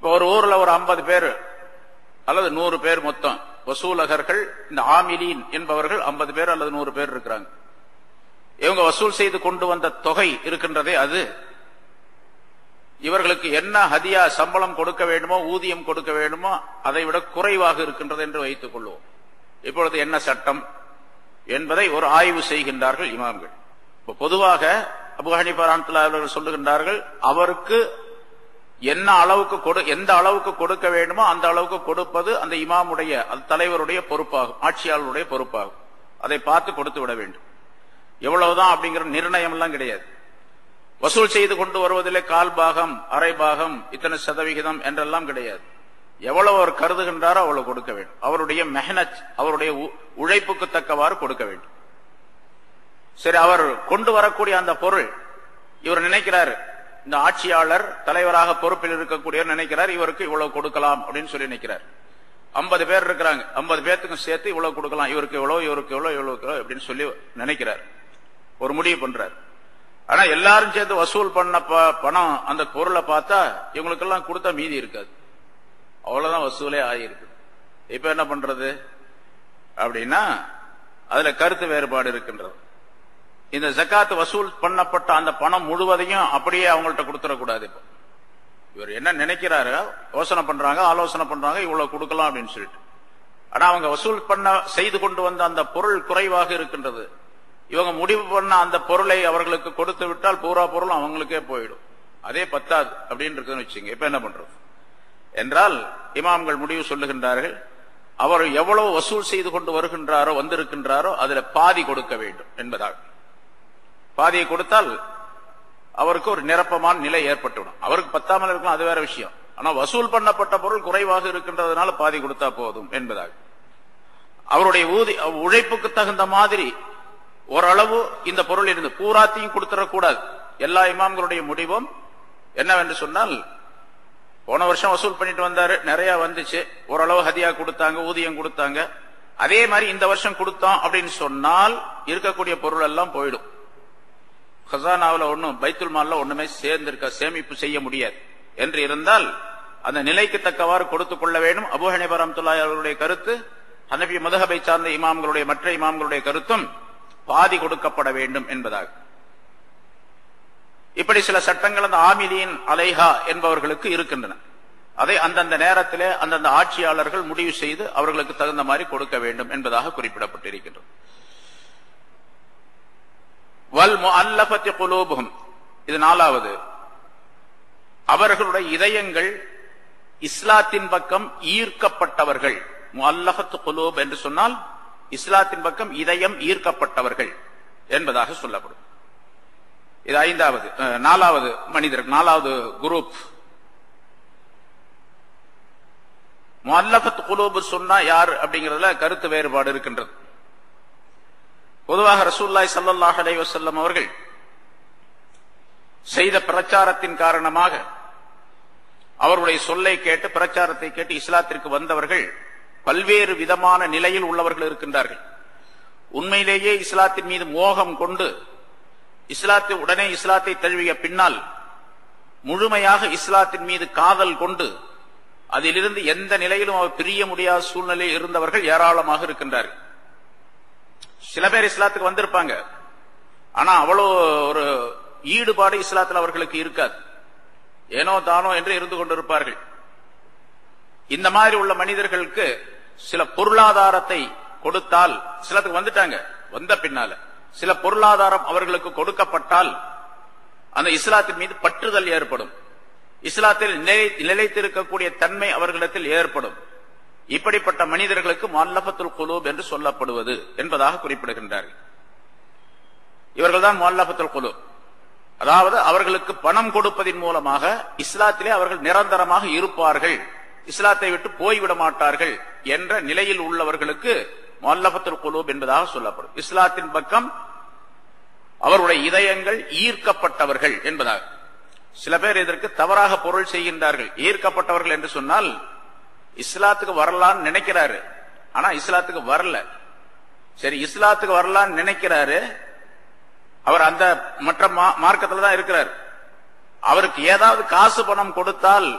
இப்போ ஒரு ஊர்ல ஒரு ஐம்பது பேர் அல்லது நூறு பேர் மொத்தம் வசூலகர்கள் இந்த ஆமிலீன் என்பவர்கள் ஐம்பது பேர் அல்லது நூறு பேர் இருக்கிறாங்க இவங்க வசூல் செய்து கொண்டு வந்த தொகை இருக்கின்றதே அது இவர்களுக்கு என்ன ஹதியா சம்பளம் கொடுக்க வேண்டுமோ ஊதியம் கொடுக்க வேண்டுமோ அதை விட குறைவாக இருக்கின்றது என்று வைத்துக் கொள்வோம் இப்பொழுது என்ன சட்டம் என்பதை ஒரு ஆய்வு செய்கின்றார்கள் இமாம்கள் இப்ப பொதுவாக அபு ஹனிஃபா ரஹ்மத்துல்லாஹி அவர்கள் சொல்லுகின்றார்கள் அவருக்கு என்ன அளவுக்கு கொடு எந்த அளவுக்கு கொடுக்க வேண்டுமோ அந்த அளவுக்கு கொடுப்பது அந்த இமாமுடைய அந்த தலைவருடைய பொறுப்பாகும் ஆட்சியாளருடைய பொறுப்பாகும் அதை பார்த்து கொடுத்து விட வேண்டும் எவ்வளவுதான் அப்படிங்கிற நிர்ணயம் எல்லாம் கிடையாது வசூல் செய்து கொண்டு வருவதிலே கால் பாகம் அரை பாகம் இத்தனை சதவிகிதம் என்றெல்லாம் கிடையாது எவ்வளவு அவர் கருதுகின்றாரோ அவ்வளவு கொடுக்க வேண்டும் அவருடைய மெஹனத் அவருடைய உ- உழைப்புக்கு தக்கவாறு கொடுக்க வேண்டும் சரி அவர் கொண்டு வரக்கூடிய அந்த பொருள் இவர் நினைக்கிறார் இந்த ஆட்சியாளர் தலைவராக பொறுப்பில் இருக்கக்கூடியவர் நினைக்கிறார் இவருக்கு இவ்வளவு கொடுக்கலாம் அப்படின்னு சொல்லி நினைக்கிறார் ஐம்பது பேர் இருக்கிறாங்க ஐம்பது பேர்த்துக்கும் சேர்த்து இவ்வளவு கொடுக்கலாம் இவருக்கு இவ்வளவு இவருக்கு இவ்வளவு இவ்வளவு அப்படின்னு சொல்லி நினைக்கிறார் ஒரு முடிவு பண்றார் ஆனா எல்லாரும் சேர்த்து வசூல் பண்ண ப- பணம் அந்த பொருளை பார்த்தா இவங்களுக்கெல்லாம் கொடுத்தா மீதி இருக்காது அவ்வளவுதான் வசூலே ஆகியிருக்கு இப்ப என்ன பண்றது அப்படின்னா அதுல கருத்து வேறுபாடு இருக்கின்றது இந்த ஜக்காத் வசூல் பண்ணப்பட்ட அந்த பணம் முழுவதையும் அப்படியே அவங்கள்ட்ட கொடுத்துடக்கூடாது இப்போ இவர் என்ன நினைக்கிறாரு யோசனை பண்றாங்க ஆலோசனை பண்றாங்க இவ்வளவு கொடுக்கலாம் அப்படின்னு சொல்லிட்டு ஆனா அவங்க வசூல் பண்ண செய்து கொண்டு வந்த அந்த பொருள் குறைவாக இருக்கின்றது இவங்க முடிவு பண்ண அந்த பொருளை அவர்களுக்கு கொடுத்து விட்டால் பூரா பொருள் அவங்களுக்கே போயிடும் அதே பத்தாது அப்படின்னு இருக்குன்னு வச்சுங்க இப்ப என்ன பண்றது என்றால் இமாம்கள் முடிவு சொல்லுகின்றார்கள் அவர் எவ்வளவு வசூல் செய்து கொண்டு வருகின்றாரோ வந்திருக்கின்றாரோ அதுல பாதி கொடுக்க வேண்டும் என்பதாக பாதியை கொடுத்தால் அவருக்கு ஒரு நிரப்பமான நிலை ஏற்பட்டுவிடும் அவருக்கு பத்தாமல் இருக்கலாம் அது வேற விஷயம் ஆனா வசூல் பண்ணப்பட்ட பொருள் குறைவாக இருக்கின்றதுனால பாதி கொடுத்தா போதும் என்பதாக அவருடைய ஊதி உழைப்புக்கு தகுந்த மாதிரி ஓரளவு இந்த பொருள் இருந்து பூராத்தையும் கொடுத்துடக்கூடாது எல்லா இமாம்களுடைய முடிவும் என்னவென்று சொன்னால் போன வருஷம் வசூல் பண்ணிட்டு வந்தாரு நிறைய வந்துச்சு ஓரளவு ஹதியா கொடுத்தாங்க ஊதியம் கொடுத்தாங்க அதே மாதிரி இந்த வருஷம் கொடுத்தோம் அப்படின்னு சொன்னால் இருக்கக்கூடிய பொருள் எல்லாம் போயிடும் ஹசானாவில் ஒன்றும் பைத்துல் மால்ல ஒண்ணுமே சேர்ந்திருக்க சேமிப்பு செய்ய முடியாது என்று இருந்தால் அந்த நிலைக்கு தக்கவாறு கொடுத்துக் கொள்ள வேண்டும் அபு ஹனிபா ரஹ்மத்துல்லாஹி அவர்களுடைய கருத்து ஹனபி மதுஹபை சார்ந்த இமாம்களுடைய மற்ற இமாம்களுடைய கருத்தும் பாதி கொடுக்கப்பட வேண்டும் என்பதாக இப்படி சில சட்டங்கள் அந்த ஆமிலியின் அலைஹா என்பவர்களுக்கு இருக்கின்றன அதை அந்தந்த நேரத்திலே அந்தந்த ஆட்சியாளர்கள் முடிவு செய்து அவர்களுக்கு தகுந்த மாதிரி கொடுக்க வேண்டும் என்பதாக குறிப்பிடப்பட்டிருக்கின்றது வல் முஅல்லஃபத்தி குலூபுஹும் இது நாலாவது அவர்களுடைய இதயங்கள் இஸ்லாத்தின் பக்கம் ஈர்க்கப்பட்டவர்கள் முஅல்லஃபத்து குலூப் என்று சொன்னால் இஸ்லாத்தின் பக்கம் இதயம் ஈர்க்கப்பட்டவர்கள் என்பதாக சொல்லப்படும் இது ஐந்தாவது அஹ், நாலாவது மனிதர் நாலாவது குரூப் முஅல்லஃபத் குலூப் சொன்னா யார் அப்படிங்கறதுல கருத்து வேறுபாடு இருக்கின்றது பொதுவாக ரசூல்லாய் ஸல்லல்லாஹு அலைஹி வஸல்லம் அவர்கள் செய்த பிரச்சாரத்தின் காரணமாக அவருடைய சொல்லை கேட்டு பிரச்சாரத்தை கேட்டு இஸ்லாத்திற்கு வந்தவர்கள் பல்வேறு விதமான நிலையில் உள்ளவர்கள் இருக்கின்றார்கள் உண்மையிலேயே இஸ்லாத்தின் மீது மோகம் கொண்டு இஸ்லாத்தை உடனே இஸ்லாத்தை தழுவிய பின்னால் முழுமையாக இஸ்லாத்தின் மீது காதல் கொண்டு அதிலிருந்து எந்த நிலையிலும் அவர் பிரிய முடியாத சூழ்நிலை இருந்தவர்கள் ஏராளமாக இருக்கின்றார்கள் சில பேர் இஸ்லாத்துக்கு வந்திருப்பாங்க ஆனா அவ்வளவு ஒரு ஈடுபாடு இஸ்லாத்தில் அவர்களுக்கு இருக்காது ஏனோ தானோ என்று இருந்து கொண்டிருப்பார்கள் இந்த மாதிரி உள்ள மனிதர்களுக்கு சில பொருளாதாரத்தை கொடுத்தால் சிலத்துக்கு வந்துட்டாங்க வந்த பின்னால சில பொருளாதாரம் அவர்களுக்கு கொடுக்கப்பட்டால் அந்த இஸ்லாத்தின் மீது பற்றுதல் ஏற்படும் இஸ்லாத்தில் நிலை- நிலைத்திருக்கக்கூடிய தன்மை அவர்களிடத்தில் ஏற்படும் இப்படிப்பட்ட மனிதர்களுக்கு மல்லபத்துல் குலூப் என்று சொல்லப்படுவது என்பதாக குறிப்பிடுகின்றார்கள் இவர்கள்தான் மல்லபத்துல் குலூப் அதாவது அவர்களுக்கு பணம் கொடுப்பதின் மூலமாக இஸ்லாத்திலே அவர்கள் நிரந்தரமாக இருப்பார்கள் இஸ்லாத்தை விட்டு போய்விட மாட்டார்கள் என்ற நிலையில் உள்ளவர்களுக்கு மல்லபத்துல் குலூப் என்பதாக சொல்லப்படும் இஸ்லாத்தின் பக்கம் அவருடைய இதயங்கள் ஈர்க்கப்பட்டவர்கள் என்பதாக சில பேர் இதற்கு தவறாக பொருள் செய்கின்றார்கள் ஈர்க்கப்பட்டவர்கள் என்று சொன்னால் இஸ்லாத்துக்கு வரலான்னு நினைக்கிறாரு ஆனா இஸ்லாத்துக்கு வரல சரி இஸ்லாத்துக்கு வரலான்னு நினைக்கிறாரு அவர் அந்த மற்ற மா- மார்க்கத்துல தான் இருக்கிறார் அவருக்கு ஏதாவது காசு பணம் கொடுத்தால்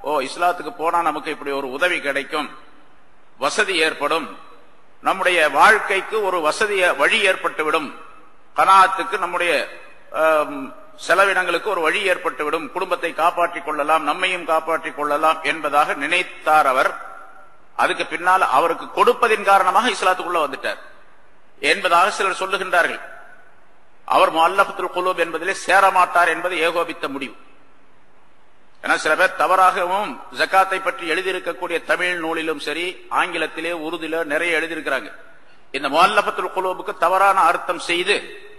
ஓ இஸ்லாத்துக்கு போனா நமக்கு இப்படி ஒரு உதவி கிடைக்கும் வசதி ஏற்படும் நம்முடைய வாழ்க்கைக்கு ஒரு வசதிய வழி ஏற்பட்டுவிடும் கனாத்துக்கு நம்முடைய ஆம், செலவினங்களுக்கு ஒரு வழி ஏற்பட்டுவிடும் குடும்பத்தை காப்பாற்றிக் கொள்ளலாம் நம்மையும் காப்பாற்றிக் கொள்ளலாம் என்பதாக நினைத்தார் அவர் அதுக்கு பின்னால் அவருக்கு கொடுப்பதின் காரணமாக இஸ்லாத்துக்குள்ள வந்துட்டார் என்பதாக சிலர் சொல்லுகின்றார்கள் அவர் முல்லபத்துல் குலூப் என்பதிலே சேரமாட்டார் என்பது ஏகோபித்த முடிவு ஏன்னா சில பேர் தவறாகவும் ஜக்காத்தை பற்றி எழுதியிருக்கக்கூடிய தமிழ் நூலிலும் சரி ஆங்கிலத்திலே உருதில நிறைய எழுதியிருக்கிறாங்க இந்த முல்லபத்துல் குலூபுக்கு தவறான அர்த்தம் செய்து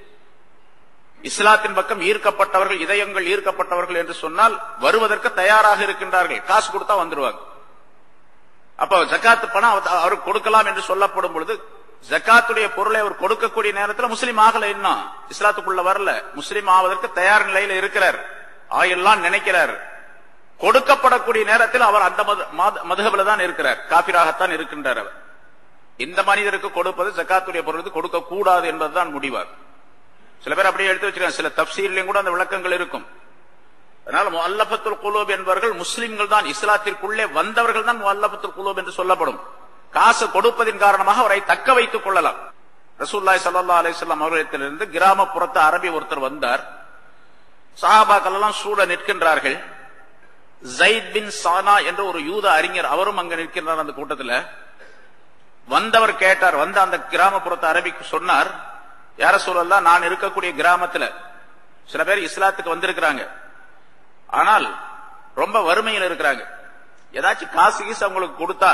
இஸ்லாத்தின் பக்கம் ஈர்க்கப்பட்டவர்கள் இதயங்கள் ஈர்க்கப்பட்டவர்கள் என்று சொன்னால் வருவதற்கு தயாராக இருக்கின்றார்கள் காசு கொடுத்தா வந்துருவாங்க அப்ப ஜக்காத்து பணம் அவ- அவருக்கு கொடுக்கலாம் என்று சொல்லப்படும் பொழுது ஜக்காத்துடைய பொருளை அவர் கொடுக்கக்கூடிய நேரத்தில் முஸ்லீம் ஆகல இன்னும் இஸ்லாத்துக்குள்ள வரல முஸ்லீம் ஆவதற்கு தயார் நிலையில இருக்கிறார் ஆயெல்லாம் நினைக்கிறார் கொடுக்கப்படக்கூடிய நேரத்தில் அவர் அந்த மதுகபில தான் இருக்கிறார் காபிராகத்தான் இருக்கின்றார் அவர் இந்த மனிதருக்கு கொடுப்பது ஜக்காத்துடைய பொருளுக்கு கொடுக்க கூடாது என்பதுதான் முடிவாகும் சில பேர் அப்படியே எடுத்து வச்சிருக்காங்க சில தப்சீர்லயும் கூட அந்த விளக்கங்கள் இருக்கும் அதனால முல்லபத்துல் குலூப் என்பவர்கள் முஸ்லிம்கள் தான் இஸ்லாத்திற்குள்ளே வந்தவர்கள் தான் முல்லபத்துல் குலூப் என்று சொல்லப்படும் காசு கொடுப்பதின் காரணமாக அவரை தக்க வைத்துக் கொள்ளலாம் ரசூல்லாய் சல்லா அலிஸ்லாம் அவர்களிடத்திலிருந்து கிராமப்புறத்து அரபி ஒருத்தர் வந்தார் சஹாபாக்கள் எல்லாம் சூழ நிற்கின்றார்கள் ஜைத் பின் சானா என்ற ஒரு யூத அறிஞர் அவரும் அங்க நிற்கின்றார் அந்த கூட்டத்தில் வந்தவர் கேட்டார் வந்த அந்த கிராமப்புறத்து அரபிக்கு சொன்னார் யார சொல்லலாம் நான் இருக்கக்கூடிய கிராமத்துல சில பேர் இஸ்லாத்துக்கு வந்திருக்கிறாங்க ஆனால் ரொம்ப வறுமையில் இருக்கிறாங்க ஏதாச்சும் காசு கீசு அவங்களுக்கு கொடுத்தா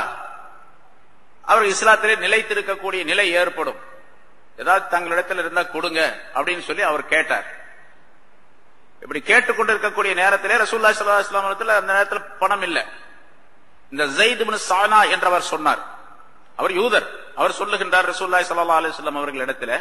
அவர் இஸ்லாத்திலே நிலைத்திருக்கக்கூடிய நிலை ஏற்படும் ஏதாவது தங்களிடத்தில் இருந்தா கொடுங்க அப்படின்னு சொல்லி அவர் கேட்டார் இப்படி கேட்டுக்கொண்டிருக்கக்கூடிய நேரத்திலே ரசூல்லா சல்லா இஸ்லாமத்தில் அந்த நேரத்தில் பணம் இல்லை இந்த ஜெயித் பின் சானா என்றவர் சொன்னார் அவர் யூதர் அவர் சொல்லுகின்றார் ரசூல்லாய் சல்லா அலிஸ்லாம் அவர்களிடத்துல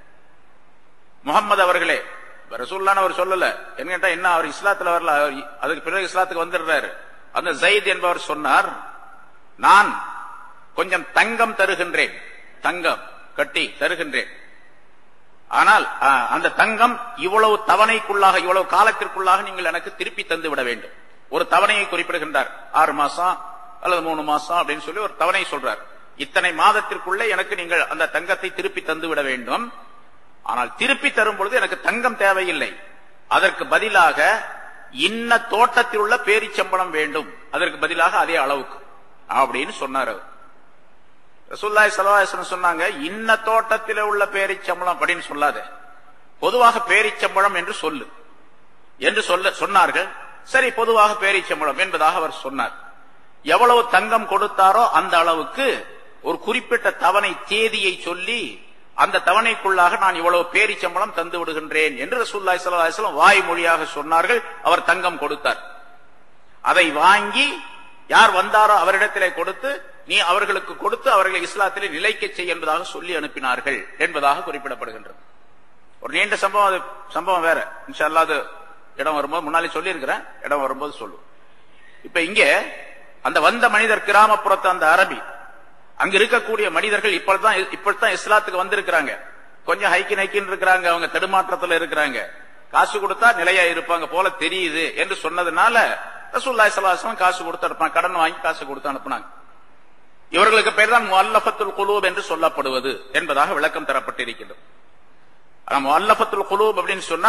முகமது அவர்களே ரசூல்லான்னு அவர் சொல்லல என்ன கேட்டா என்ன அவர் இஸ்லாத்துல வரல அவர் அதுக்கு பிறகு இஸ்லாத்துக்கு வந்துடுறாரு அந்த ஜெயித் என்பவர் சொன்னார் நான் கொஞ்சம் தங்கம் தருகின்றேன் தங்கம் கட்டி தருகின்றேன் ஆனால் ஆ, அந்த தங்கம் இவ்வளவு தவணைக்குள்ளாக இவ்வளவு காலத்திற்குள்ளாக நீங்கள் எனக்கு திருப்பி தந்து விட வேண்டும் ஒரு தவணையை குறிப்பிடுகின்றார் ஆறு மாசம் அல்லது மூணு மாசம் அப்படின்னு சொல்லி ஒரு தவணை சொல்றார் இத்தனை மாதத்திற்குள்ளே எனக்கு நீங்கள் அந்த தங்கத்தை திருப்பி தந்து விட வேண்டும் ஆனால் திருப்பி தரும் பொழுது எனக்கு தங்கம் தேவையில்லை அதற்கு பதிலாக இன்ன தோட்டத்தில் உள்ள பேரிச்சம்பளம் வேண்டும் அதற்கு பதிலாக அதே அளவுக்கு அப்படின்னு சொன்னார் அவர் ரசூல்லாய் சலவாசன் சொன்னாங்க இன்ன தோட்டத்திலே உள்ள பேரிச்சம்பளம் அப்படின்னு சொல்லாத பொதுவாக பேரிச்சம்பளம் என்று சொல்லு என்று சொல்ல சொன்னார்கள் சரி பொதுவாக பேரிச்சம்பளம் என்பதாக அவர் சொன்னார் எவ்வளவு தங்கம் கொடுத்தாரோ அந்த அளவுக்கு ஒரு குறிப்பிட்ட தவணை தேதியை சொல்லி அந்த தவணைக்குள்ளாக நான் இவ்வளவு பேரிச்சம்பளம் தந்து விடுகின்றேன் என்று ரசூல்லாய் சல்லாஹம் வாய்மொழியாக சொன்னார்கள் அவர் தங்கம் கொடுத்தார் அதை வாங்கி யார் வந்தாரோ அவரிடத்திலே கொடுத்து நீ அவர்களுக்கு கொடுத்து அவர்களை இஸ்லாத்திலே நிலைக்க செய் என்பதாக சொல்லி அனுப்பினார்கள் என்பதாக குறிப்பிடப்படுகின்றது ஒரு நீண்ட சம்பவம் அது சம்பவம் வேற இன்ஷா அல்லாஹ் அது இடம் வரும்போது முன்னாலே சொல்லி இருக்கிறேன் இடம் வரும்போது சொல்லும் இப்ப இங்க அந்த வந்த மனிதர் கிராமப்புறத்து அந்த அரபி அங்க இருக்கக்கூடிய மனிதர்கள் இப்பதான் இப்பதான் இஸ்லாத்துக்கு வந்திருக்கிறாங்க கொஞ்சம் ஹைக்கின் ஹைக்கின் இருக்கிறாங்க அவங்க தடுமாற்றத்துல இருக்கிறாங்க காசு கொடுத்தா நிலையா இருப்பாங்க போல தெரியுது என்று சொன்னதுனால ரசூல்லாய் சலாஹம் காசு கொடுத்து அனுப்பினாங்க கடன் வாங்கி காசு கொடுத்து அனுப்புனாங்க இவர்களுக்கு பேர் தான் முல்லபத்துல் குலூப் என்று சொல்லப்படுவது என்பதாக விளக்கம் தரப்பட்டிருக்கின்றது ஆனா முல்லபத்துல் குலூப் அப்படின்னு சொன்னா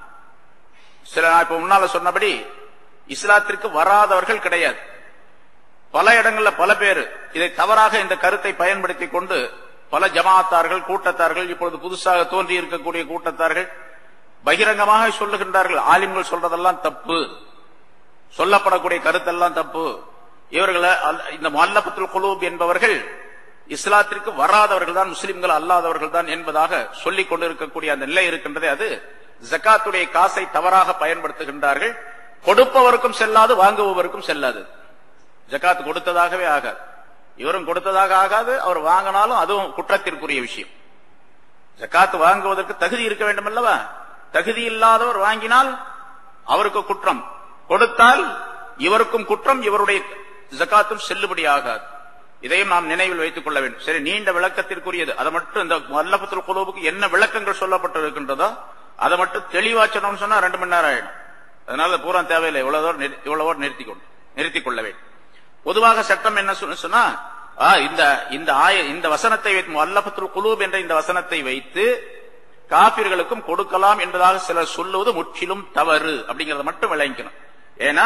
சில நான் இப்ப முன்னால சொன்னபடி இஸ்லாத்திற்கு வராதவர்கள் கிடையாது பல இடங்கள்ல பல பேர் இதை தவறாக இந்த கருத்தை பயன்படுத்தி கொண்டு பல ஜமாத்தார்கள் கூட்டத்தார்கள் இப்பொழுது புதுசாக தோன்றி இருக்கக்கூடிய கூட்டத்தார்கள் பகிரங்கமாக சொல்லுகின்றார்கள் ஆலிம்கள் சொல்றதெல்லாம் தப்பு சொல்லப்படக்கூடிய கருத்தெல்லாம் தப்பு இவர்களை அல்ல- இந்த மல்லபத்துல் குலூப் என்பவர்கள் இஸ்லாத்திற்கு வராதவர்கள் தான் முஸ்லிம்கள் அல்லாதவர்கள் தான் என்பதாக சொல்லிக் கொண்டிருக்கக்கூடிய அந்த நிலை இருக்கின்றதே அது ஜக்காத்துடைய காசை தவறாக பயன்படுத்துகின்றார்கள் கொடுப்பவருக்கும் செல்லாது வாங்குபவருக்கும் செல்லாது ஜக்காத் கொடுத்ததாகவே ஆகாது இவரும் கொடுத்ததாக ஆகாது அவர் வாங்கினாலும் அதுவும் குற்றத்திற்குரிய விஷயம் ஜக்காத் வாங்குவதற்கு தகுதி இருக்க வேண்டும் அல்லவா தகுதி இல்லாதவர் வாங்கினால் அவருக்கு குற்றம் கொடுத்தால் இவருக்கும் குற்றம் இவருடைய ஜக்காத்தும் செல்லுபடி ஆகாது இதையும் நாம் நினைவில் வைத்துக் கொள்ள வேண்டும் சரி நீண்ட விளக்கத்திற்குரியது அதை மட்டும் இந்த மல்லபத்துல் குலூபுக்கு என்ன விளக்கங்கள் சொல்லப்பட்டிருக்கின்றதோ அதை மட்டும் தெளிவா சொன்னோம்னு சொன்னா ரெண்டு மணி நேரம் ஆயிடும் அதனால பூரா தேவையில்லை இவ்வளவு தூரம் நிறு- இவ்வளவு தூரம் நிறுத்திக்கொண்டு நிறுத்திக் கொள்ள வேண்டும் பொதுவாக சட்டம் என்ன சொன்ன- சொன்னா ஆ, இந்த இந்த ஆய இந்த வசனத்தை வைத்து அல்லபத்துல் குலூப் என்ற இந்த வசனத்தை வைத்து காபிர்களுக்கும் கொடுக்கலாம் என்பதாக சிலர் சொல்லுவது முற்றிலும் தவறு அப்படிங்கறத மட்டும் விளங்கிக்கணும் ஏன்னா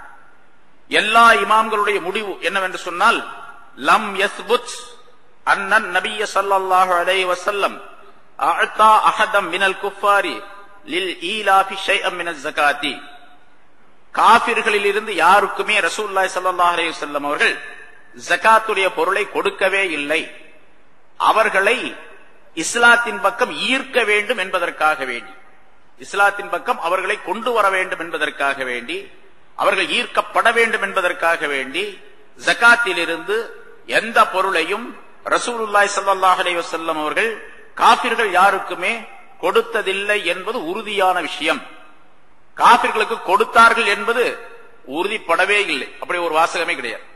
எல்லா இமாம்களுடைய முடிவு என்னவென்று சொன்னால் லம் யஸ்புத் அன்னன் நபிய ஸல்லல்லாஹு அலைஹி வஸல்லம் அஅதா அஹதம் மினல் குஃபாரி லில் ஈலாஃபி ஷைஅம் மினஸ் ஜகாத்தி காபிர்களில் இருந்து யாருக்குமே ரசூலுல்லாஹி ஸல்லல்லாஹு அலைஹி வஸல்லம் அவர்கள் ஜகாத்துடைய பொருளை கொடுக்கவே இல்லை அவர்களை இஸ்லாத்தின் பக்கம் ஈர்க்க வேண்டும் என்பதற்காக வேண்டி இஸ்லாத்தின் பக்கம் அவர்களை கொண்டு வர வேண்டும் என்பதற்காக வேண்டி அவர்கள் ஈர்க்கப்பட வேண்டும் என்பதற்காக வேண்டி ஜகாத்திலிருந்து எந்த பொருளையும் ரசூலுல்லாஹி ஸல்லல்லாஹு அலைஹி வஸல்லம் அவர்கள் காபிர்கள் யாருக்குமே கொடுத்ததில்லை என்பது உறுதியான விஷயம் காபிர்களுக்கு கொடுத்தார்கள் என்பது உறுதிப்படவே இல்லை அப்படி ஒரு வாசகமே கிடையாது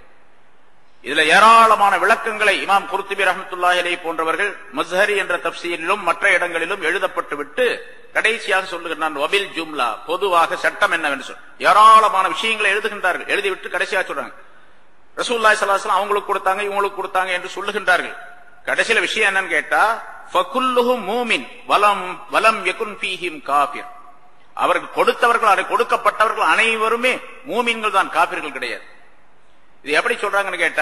இதுல ஏராளமான விளக்கங்களை இமாம் குர்துபி ரஹமத்துல்லாஹி அலைஹி போன்றவர்கள் மஸ்ஹரி என்ற தப்சீரிலும் மற்ற இடங்களிலும் எழுதப்பட்டு விட்டு கடைசியாக சொல்லுகிறான் வபில் ஜும்லா பொதுவாக சட்டம் என்னவென்று சொல் ஏராளமான விஷயங்களை எழுதுகின்றார்கள் எழுதிவிட்டு கடைசியாக சொல்றாங்க ரசூல்லாய் சலாஹம் அவங்களுக்கு கொடுத்தாங்க இவங்களுக்கு கொடுத்தாங்க என்று சொல்லுகின்றார்கள் கடைசியில விஷயம் என்னன்னு கேட்டா ஃபகுல்லுஹும் மூமின் வலம் வலம் யகுன் ஃபீஹிம் காபிர் அவர்கள் கொடுத்தவர்கள் அதை கொடுக்கப்பட்டவர்கள் அனைவருமே மூமின்கள் தான் காபிர்கள் கிடையாது இது எப்படி சொல்றாங்கன்னு கேட்டா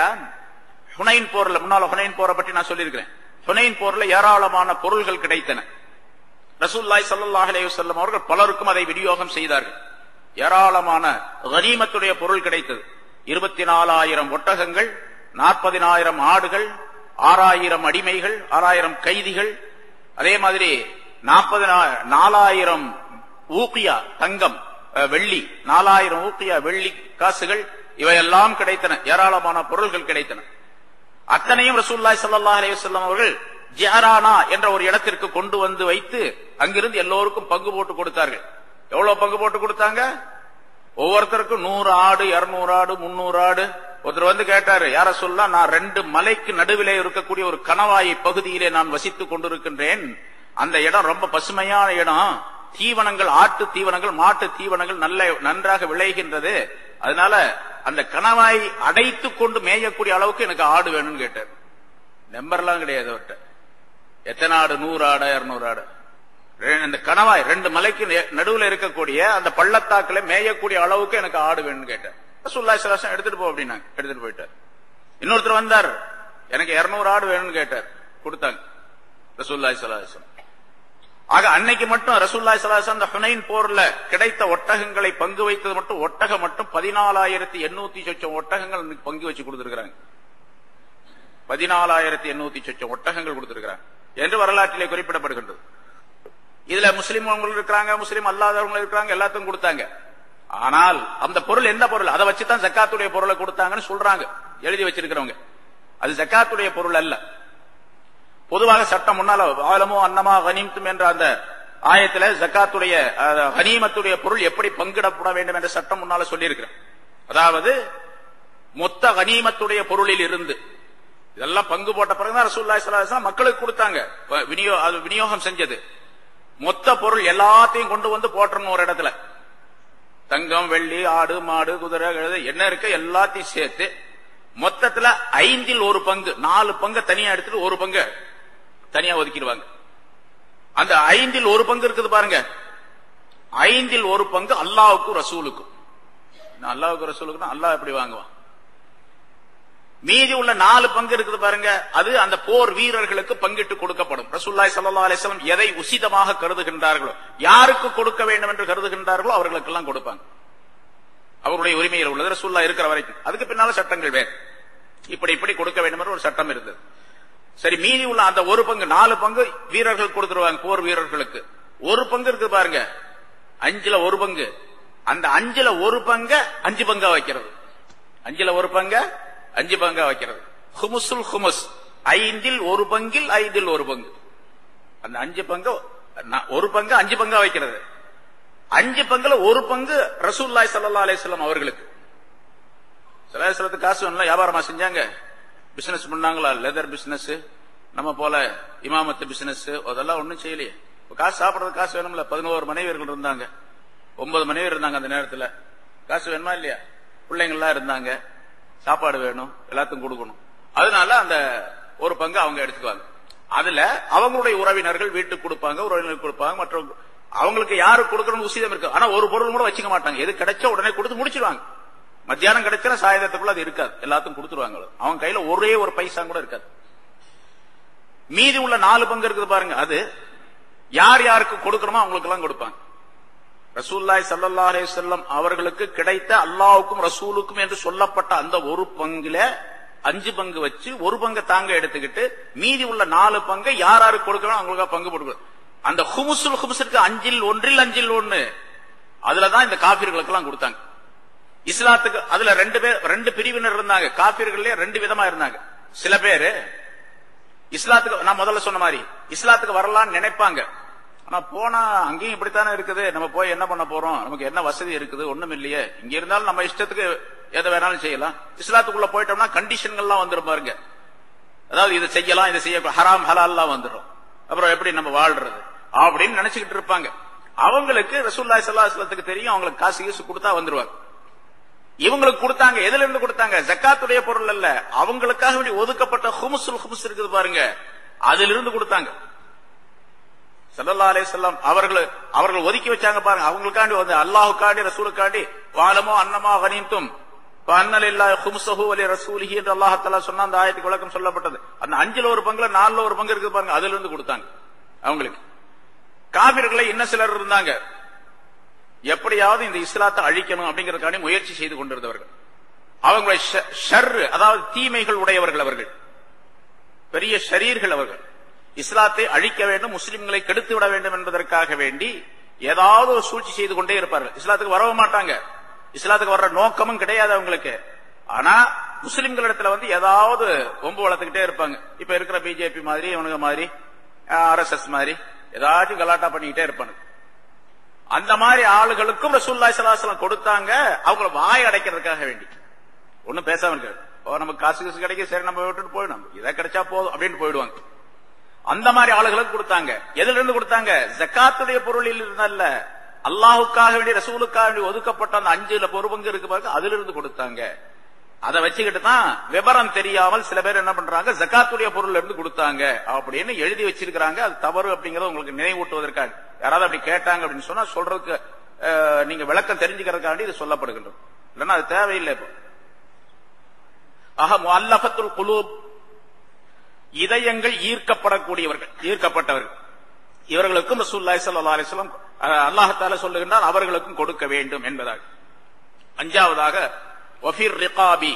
ஹுனைன் போர்ல முன்னால ஹுனைன் போரை பற்றி நான் சொல்லியிருக்கிறேன் ஹுனைன் போர்ல ஏராளமான பொருள்கள் கிடைத்தன ரசூல்லாய் ஸல்லல்லாஹு அலைஹி வஸல்லம் அவர்கள் பலருக்கும் அதை விநியோகம் செய்தார்கள் ஏராளமான கனிமத்துடைய பொருள் கிடைத்தது இருபத்தி நாலாயிரம் ஒட்டகங்கள் நாற்பதினாயிரம் ஆடுகள் ஆறாயிரம் அடிமைகள் ஆறாயிரம் கைதிகள் அதே மாதிரி நாற்பது நாலாயிரம் ஊக்கியா தங்கம் அஹ், வெள்ளி நாலாயிரம் ஊக்கியா வெள்ளி காசுகள் இவையெல்லாம் கிடைத்தன ஏராளமான பொருள்கள் கிடைத்தன அத்தனையும் ரசூல்லாய் ஸல்லல்லாஹு அலைஹி வஸல்லம் அவர்கள் ஜிஹரானா என்ற ஒரு இடத்திற்கு கொண்டு வந்து வைத்து அங்கிருந்து எல்லோருக்கும் பங்கு போட்டு கொடுத்தார்கள் எவ்வளவு பங்கு போட்டு கொடுத்தாங்க ஒவ்வொருத்தருக்கும் நூறு ஆடு இருநூறு ஆடு முன்னூறு ஆடு ஒருத்தர் வந்து கேட்டாரு யார சொல்லலாம் நான் ரெண்டு மலைக்கு நடுவிலே இருக்கக்கூடிய ஒரு கணவாய் பகுதியிலே நான் வசித்துக் கொண்டிருக்கின்றேன் அந்த இடம் ரொம்ப பசுமையான இடம் தீவனங்கள் ஆட்டு தீவனங்கள் மாட்டு தீவனங்கள் நல்ல நன்றாக விளைகின்றது அதனால அந்த கணவாய் அடைத்துக் கொண்டு மேயக்கூடிய அளவுக்கு எனக்கு ஆடு வேணும்னு கேட்டார் நம்பர்லாம் கிடையாது அவர்கிட்ட எத்தனை ஆடு நூறு ஆடு இருநூறு ஆடு ரெ- இந்த கணவாய் ரெண்டு மலைக்கு நெ- நடுவுல இருக்கக்கூடிய அந்த பள்ளத்தாக்குல மேயக்கூடிய அளவுக்கு எனக்கு ஆடு வேணும்னு கேட்டேன் ரசூலுல்லாஹி ஸல்லல்லாஹு அலைஹி வஸல்லம் எடுத்துட்டு போ அப்படின்னாங்க எடுத்துட்டு போயிட்டார் இன்னொருத்தர் வந்தார் எனக்கு 200 ஆடு வேணும்னு கேட்டார் கொடுத்தாங்க ரசூலுல்லாஹி ஸல்லல்லாஹு அலைஹி வஸல்லம் ஆக அன்னைக்கு மட்டும் ரசூலுல்லாஹி ஸல்லல்லாஹு அலைஹி வஸல்லம் அந்த ஹுனைன் போர்ல கிடைத்த ஒட்டகங்களை பங்கு வைத்தது மட்டும் ஒட்டகம் மட்டும் பதினாலாயிரத்தி எண்ணூத்தி சொச்சம் ஒட்டகங்கள் அன்னைக்கு பங்கு வச்சு கொடுத்திருக்கிறாங்க பதினாலாயிரத்தி எண்ணூத்தி சொச்சம் ஒட்டகங்கள் கொடுத்திருக்கிறாங்க என்று வரலாற்றிலே குறிப்பிடப்படுகின்றது இதுல முஸ்லிம்கள் இருக்கிறாங்க முஸ்லிம் அல்லாதவங்க இருக்கிறாங்க எல்லாத்துக்கும் கொடுத்தாங்க ஆனால் அந்த பொருள் எந்த பொருள் அதை வச்சுதான் ஜக்காத்துடைய பொருளை கொடுத்தாங்கன்னு சொல்றாங்க எழுதி வச்சிருக்கிறவங்க அது ஜக்காத்துடைய பொருள் அல்ல பொதுவாக சட்டம் முன்னால ஆலமோ அன்னமா கனிமத்தும் என்ற அந்த ஆயத்துல ஜக்காத்துடைய அஹ், கனிமத்துடைய பொருள் எப்படி பங்கிடப்பட வேண்டும் என்ற சட்டம் முன்னால சொல்லியிருக்கிறேன் அதாவது மொத்த கனிமத்துடைய பொருளில் இருந்து இதெல்லாம் பங்கு போட்ட பிறகுதான் ரசூல்லாய் ஸல்லல்லாஹு மக்களுக்கு கொடுத்தாங்க வ- விநியோ அது விநியோகம் செஞ்சது மொத்த பொருள் எல்லாத்தையும் கொண்டு வந்து போட்டணும் ஒரு இடத்துல தங்கம் வெள்ளி ஆடு மாடு குதிரை கழுதை என்ன இருக்கு எல்லாத்தையும் சேர்த்து மொத்தத்துல ஐந்தில் ஒரு பங்கு நாலு பங்கு தனியா எடுத்துட்டு ஒரு பங்கு தனியா ஒதுக்கிடுவாங்க அந்த ஐந்தில் ஒரு பங்கு இருக்குது பாருங்க ஐந்தில் ஒரு பங்கு அல்லாவுக்கும் ரசூலுக்கும் நான் அல்லாவுக்கு ரசூலுக்குன்னா அல்லாஹ் எப்படி வாங்குவான் மீதி உள்ள நாலு பங்கு இருக்குது பாருங்க அது அந்த போர் வீரர்களுக்கு பங்கிட்டு கொடுக்கப்படும் ரசூல்லாய் ஸல்லல்லாஹு அலைஹி வஸல்லம் எதை உசிதமாக கருதுகின்றார்களோ யாருக்கு கொடுக்க வேண்டும் என்று கருதுகின்றார்களோ அவர்களுக்கெல்லாம் கொடுப்பாங்க அவருடைய உரிமையில் உள்ளது ரசூல்லா இருக்கிற வரைக்கும் அதுக்கு பின்னால சட்டங்கள் வேறு இப்படி இப்படி கொடுக்க வேண்டும் என்று ஒரு சட்டம் இருந்தது சரி மீதி உள்ள அந்த ஒரு பங்கு நாலு பங்கு வீரர்கள் கொடுத்துருவாங்க போர் வீரர்களுக்கு ஒரு பங்கு இருக்கு பாருங்க அஞ்சுல ஒரு பங்கு அந்த அஞ்சுல ஒரு பங்க அஞ்சு பங்கா வைக்கிறது அஞ்சுல ஒரு பங்க அஞ்சு பங்கா வைக்கிறது ஹுமுசுல் ஹுமுஸ் ஐந்தில் ஒரு பங்கில் ஐந்தில் ஒரு பங்கு அந்த அஞ்சு பங்கு நா- ஒரு பங்கு அஞ்சு பங்கா வைக்கிறது அஞ்சு பங்குல ஒரு பங்கு ரசூல்லாய் ஸல்லல்லாஹு அலைஹி வஸல்லம் அவர்களுக்கு சிலாசலத்து காசு வேணும்ல வியாபாரமா செஞ்சாங்க பிசினஸ் பண்ணாங்களா லெதர் பிசினஸ் நம்ம போல இமாமத்து பிசினஸ் அதெல்லாம் ஒண்ணும் செய்யலையே இப்ப காசு சாப்பிடறது காசு வேணும்ல பதினோரு மனைவியர்கள் இருந்தாங்க ஒன்பது மனைவி இருந்தாங்க அந்த நேரத்துல காசு வேணுமா இல்லையா பிள்ளைங்கள்லாம் இருந்தாங்க சாப்பாடு வேணும் எல்லாத்துக்கும் கொடுக்கணும் அதனால அந்த ஒரு பங்கு அவங்க எடுத்துக்குவாங்க அதுல அவங்களுடைய உறவினர்கள் வீட்டுக்கு கொடுப்பாங்க உறவினருக்கு கொடுப்பாங்க மற்ற அவங்களுக்கு யாரு கொடுக்கணும்னு உசிதம் இருக்கு ஆனா ஒரு பொருள் கூட வச்சுக்க மாட்டாங்க எது கிடைச்சா உடனே கொடுத்து முடிச்சிருவாங்க மத்தியானம் கிடைச்சா சாயந்தரத்துக்குள்ள அது இருக்காது எல்லாத்துக்கும் கொடுத்துருவாங்க அவங்க கையில ஒரே ஒரு பைசா கூட இருக்காது மீதி உள்ள நாலு பங்கு இருக்குது பாருங்க அது யார் யாருக்கு கொடுக்கணுமோ அவங்களுக்கு எல்லாம் கொடுப்பாங்க ரசூல்லாய் சல்லா அலிசல்லம் அவர்களுக்கு கிடைத்த அல்லாவுக்கும் ரசூலுக்கும் என்று சொல்லப்பட்ட அந்த ஒரு பங்குல அஞ்சு பங்கு வச்சு ஒரு பங்கு தாங்க எடுத்துக்கிட்டு மீதி உள்ள நாலு பங்கு யார் யாருக்கு கொடுக்கணும் அவங்களுக்கு பங்கு போட்டு அந்த ஹுமுசுல் ஹுமுசுக்கு அஞ்சில் ஒன்றில் அஞ்சில் ஒன்னு அதுலதான் இந்த காபிர்களுக்கு எல்லாம் கொடுத்தாங்க இஸ்லாத்துக்கு அதுல ரெண்டு பேர் ரெண்டு பிரிவினர் இருந்தாங்க காபிர்களே ரெண்டு விதமா இருந்தாங்க சில பேரு இஸ்லாத்துக்கு நான் முதல்ல சொன்ன மாதிரி இஸ்லாத்துக்கு வரலாம்னு நினைப்பாங்க ஆனா போனா அங்கேயும் இப்படித்தானே இருக்குது நம்ம போய் என்ன பண்ண போறோம் நமக்கு என்ன வசதி இருக்குது ஒண்ணும் இல்லையே இங்க இருந்தாலும் நம்ம இஷ்டத்துக்கு எதை வேணாலும் செய்யலாம் இஸ்லாத்துக்குள்ள போயிட்டோம்னா கண்டிஷன்கள்லாம் வந்துடும் பாருங்க அதாவது இதை செய்யலாம் இதை செய்ய ஹராம் ஹலால்லாம் வந்துடும் அப்புறம் எப்படி நம்ம வாழ்றது அப்படின்னு நினைச்சுக்கிட்டு இருப்பாங்க அவங்களுக்கு ரசூல்லாய் சல்லாஹத்துக்கு தெரியும் அவங்களுக்கு காசு கீசு கொடுத்தா வந்துருவாங்க இவங்களுக்கு கொடுத்தாங்க எதுல இருந்து கொடுத்தாங்க ஜக்காத்துடைய பொருள் அல்ல அவங்களுக்காக வேண்டி ஒதுக்கப்பட்ட ஹுமுசுல் ஹுமுஸ் இருக்குது பாருங்க அதுல இருந்து கொடுத்தாங்க சல்லல்லா அலே செல்லம் அவர்கள் அவர்கள் ஒதுக்கி வச்சாங்க பாருங்க அவங்களுக்காண்டி வந்து அல்லாஹுக்காண்டி ரசூலுக்காண்டி வாலமோ அன்னமா கனீந்தும் அண்ணல் இல்லா ஹும்சஹு அலி ரசூலிஹி என்று அல்லாஹால சொன்ன அந்த ஆயத்துக்கு விளக்கம் சொல்லப்பட்டது அந்த அஞ்சுல ஒரு பங்குல நாலுல ஒரு பங்கு இருக்குது பாருங்க அதுல இருந்து கொடுத்தாங்க அவங்களுக்கு காவிர்களை இன்னும் சிலர் இருந்தாங்க எப்படியாவது இந்த இஸ்லாத்தை அழிக்கணும் அப்படிங்கறதுக்காண்டி முயற்சி செய்து கொண்டிருந்தவர்கள் அவங்களுடைய ஷர் அதாவது தீமைகள் உடையவர்கள் அவர்கள் பெரிய ஷரீர்கள் அவர்கள் இஸ்லாத்தை அழிக்க வேண்டும் முஸ்லிம்களை கெடுத்து விட வேண்டும் என்பதற்காக வேண்டி ஏதாவது ஒரு சூழ்ச்சி செய்து கொண்டே இருப்பார்கள் இஸ்லாத்துக்கு வரவும் மாட்டாங்க இஸ்லாத்துக்கு வர்ற நோக்கமும் கிடையாது அவங்களுக்கு ஆனா முஸ்லிம்களிடத்துல வந்து ஏதாவது ஒம்பு வளர்த்துக்கிட்டே இருப்பாங்க இப்ப இருக்கிற பிஜேபி மாதிரி இவனுங்க மாதிரி ஆர் எஸ் எஸ் மாதிரி ஏதாச்சும் கலாட்டா பண்ணிக்கிட்டே இருப்பாங்க அந்த மாதிரி ஆளுகளுக்கும் ரசூல்லாய் சலாசலம் கொடுத்தாங்க அவங்கள வாய் அடைக்கிறதுக்காக வேண்டி ஒன்னும் பேசாம இருக்காது ஓ நமக்கு காசு காசு கிடைக்கும் சரி நம்ம விட்டுட்டு போயிடும் இதை கிடைச்சா போதும் அப்படின்னு போயிடுவாங்க அந்த மாதிரி ஆளுகளுக்கு கொடுத்தாங்க எதுல இருந்து கொடுத்தாங்க ஜக்காத்துடைய பொருளில் இருந்தல்ல அல்லாஹுக்காக வேண்டி ரசூலுக்காக வேண்டி ஒதுக்கப்பட்ட அந்த அஞ்சுல ஒரு பங்கு இருக்கு பாருங்க அதுல இருந்து கொடுத்தாங்க அதை வச்சுக்கிட்டு தான் விவரம் தெரியாமல் சில பேர் என்ன பண்றாங்க ஜக்காத்துடைய பொருள் இருந்து கொடுத்தாங்க அப்படின்னு எழுதி வச்சிருக்கிறாங்க அது தவறு அப்படிங்கறத உங்களுக்கு நினைவூட்டுவதற்காக யாராவது அப்படி கேட்டாங்க அப்படின்னு சொன்னா சொல்றதுக்கு நீங்க விளக்கம் தெரிஞ்சுக்கிறதுக்காண்டி இது சொல்லப்படுகின்றது இல்லைன்னா அது தேவையில்லை இப்போ ஆக அல்லபத்துல் குலூப் இதயங்கள் ஈர்க்கப்படக்கூடியவர்கள் ஈர்க்கப்பட்டவர்கள் இவர்களுக்கும் ரசூல்லாய் சல்லா அலிஸ்லாம் அல்லாஹால சொல்லுகின்றால் அவர்களுக்கும் கொடுக்க வேண்டும் என்பதாக அஞ்சாவதாக ஒஃபிர் ரிகாபி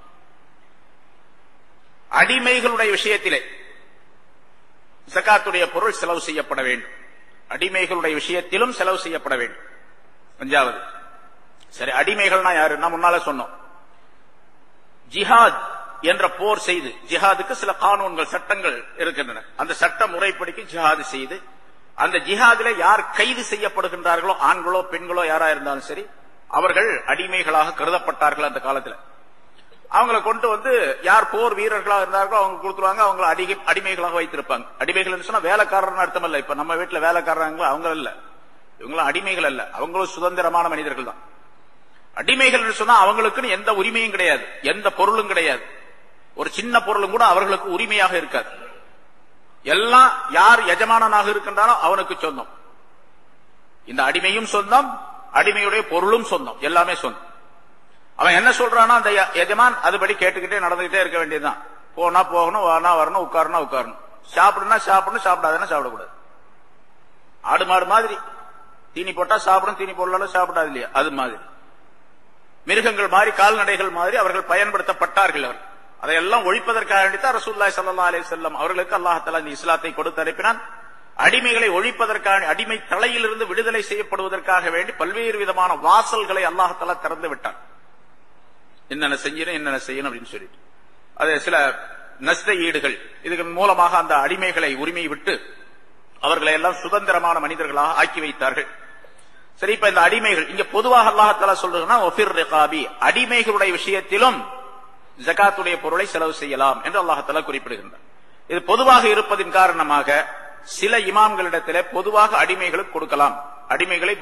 அடிமைகளுடைய விஷயத்திலே ஜக்காத்துடைய பொருள் செலவு செய்யப்பட வேண்டும் அடிமைகளுடைய விஷயத்திலும் செலவு செய்யப்பட வேண்டும் அஞ்சாவது சரி அடிமைகள்னா யாரு நான் முன்னால சொன்னோம் ஜிஹாத் என்ற போர் செய்து ஜிஹாதுக்கு சில கானூன்கள் சட்டங்கள் இருக்கின்றன அந்த சட்ட முறைப்படிக்கு ஜிஹாது செய்து அந்த ஜிஹாதில யார் கைது செய்யப்படுகின்றார்களோ ஆண்களோ பெண்களோ யாரா இருந்தாலும் சரி அவர்கள் அடிமைகளாக கருதப்பட்டார்கள் அந்த காலத்துல அவங்களை கொண்டு வந்து யார் போர் வீரர்களாக இருந்தார்களோ அவங்க கொடுத்துருவாங்க அவங்க அடிமை அடிமைகளாக வைத்திருப்பாங்க அடிமைகள் சொன்னா வேலைக்காரர்னு அர்த்தம் இல்ல இப்ப நம்ம வீட்டுல வேலைக்காரங்களோ அவங்க இல்ல இவங்களும் அடிமைகள் அல்ல அவங்களும் சுதந்திரமான மனிதர்கள் தான் அடிமைகள் சொன்னா அவங்களுக்குன்னு எந்த உரிமையும் கிடையாது எந்த பொருளும் கிடையாது ஒரு சின்ன பொருளும் கூட அவர்களுக்கு உரிமையாக இருக்காது எல்லாம் யார் எஜமானனாக இருக்கின்றானோ அவனுக்கு சொந்தம் இந்த அடிமையும் சொந்தம் அடிமையுடைய பொருளும் சொந்தம் எல்லாமே சொந்தம் அவன் என்ன சொல்றானோ அந்த எஜமான் அதுபடி கேட்டுக்கிட்டே நடந்துகிட்டே இருக்க வேண்டியதுதான் போனா போகணும் வானா வரணும் உட்காரணும் உட்காரணும் சாப்பிடுனா சாப்பிடணும் சாப்பிடாதுன்னா சாப்பிடக்கூடாது ஆடு மாடு மாதிரி தீனி போட்டா சாப்பிடும் தீனி போடலாம் சாப்பிடாது இல்லையா அது மாதிரி மிருகங்கள் மாதிரி கால்நடைகள் மாதிரி அவர்கள் பயன்படுத்தப்பட்டார்கள் அவர் அதையெல்லாம் ஒழிப்பதற்காக வேண்டித்தான் ரசூல்லாய் சல்லா அலி செல்லம் அவர்களுக்கு அல்லாஹால இந்த இஸ்லாத்தை கொடுத்து அனுப்பினான் அடிமைகளை ஒழிப்பதற்காக அடிமை தலையிலிருந்து விடுதலை செய்யப்படுவதற்காக வேண்டி பல்வேறு விதமான வாசல்களை அல்லாஹால திறந்து விட்டான் என்னென்ன செய்யணும் என்னென்ன செய்யணும் அப்படின்னு சொல்லிட்டு அது சில நஷ்ட ஈடுகள் இதுக்கு மூலமாக அந்த அடிமைகளை உரிமை விட்டு அவர்களை எல்லாம் சுதந்திரமான மனிதர்களாக ஆக்கி வைத்தார்கள் சரி இப்ப இந்த அடிமைகள் இங்க பொதுவாக அல்லாஹால சொல்றதுன்னா அடிமைகளுடைய விஷயத்திலும் ஜகாத்துடைய பொருளை செலவு செய்யலாம் என்று அல்லாஹால குறிப்பிடுகின்றார் இது பொதுவாக இருப்பதின் காரணமாக சில இமாம்களிடத்திலே பொதுவாக அடிமைகளுக்கு கொடுக்கலாம் அடிமைகளை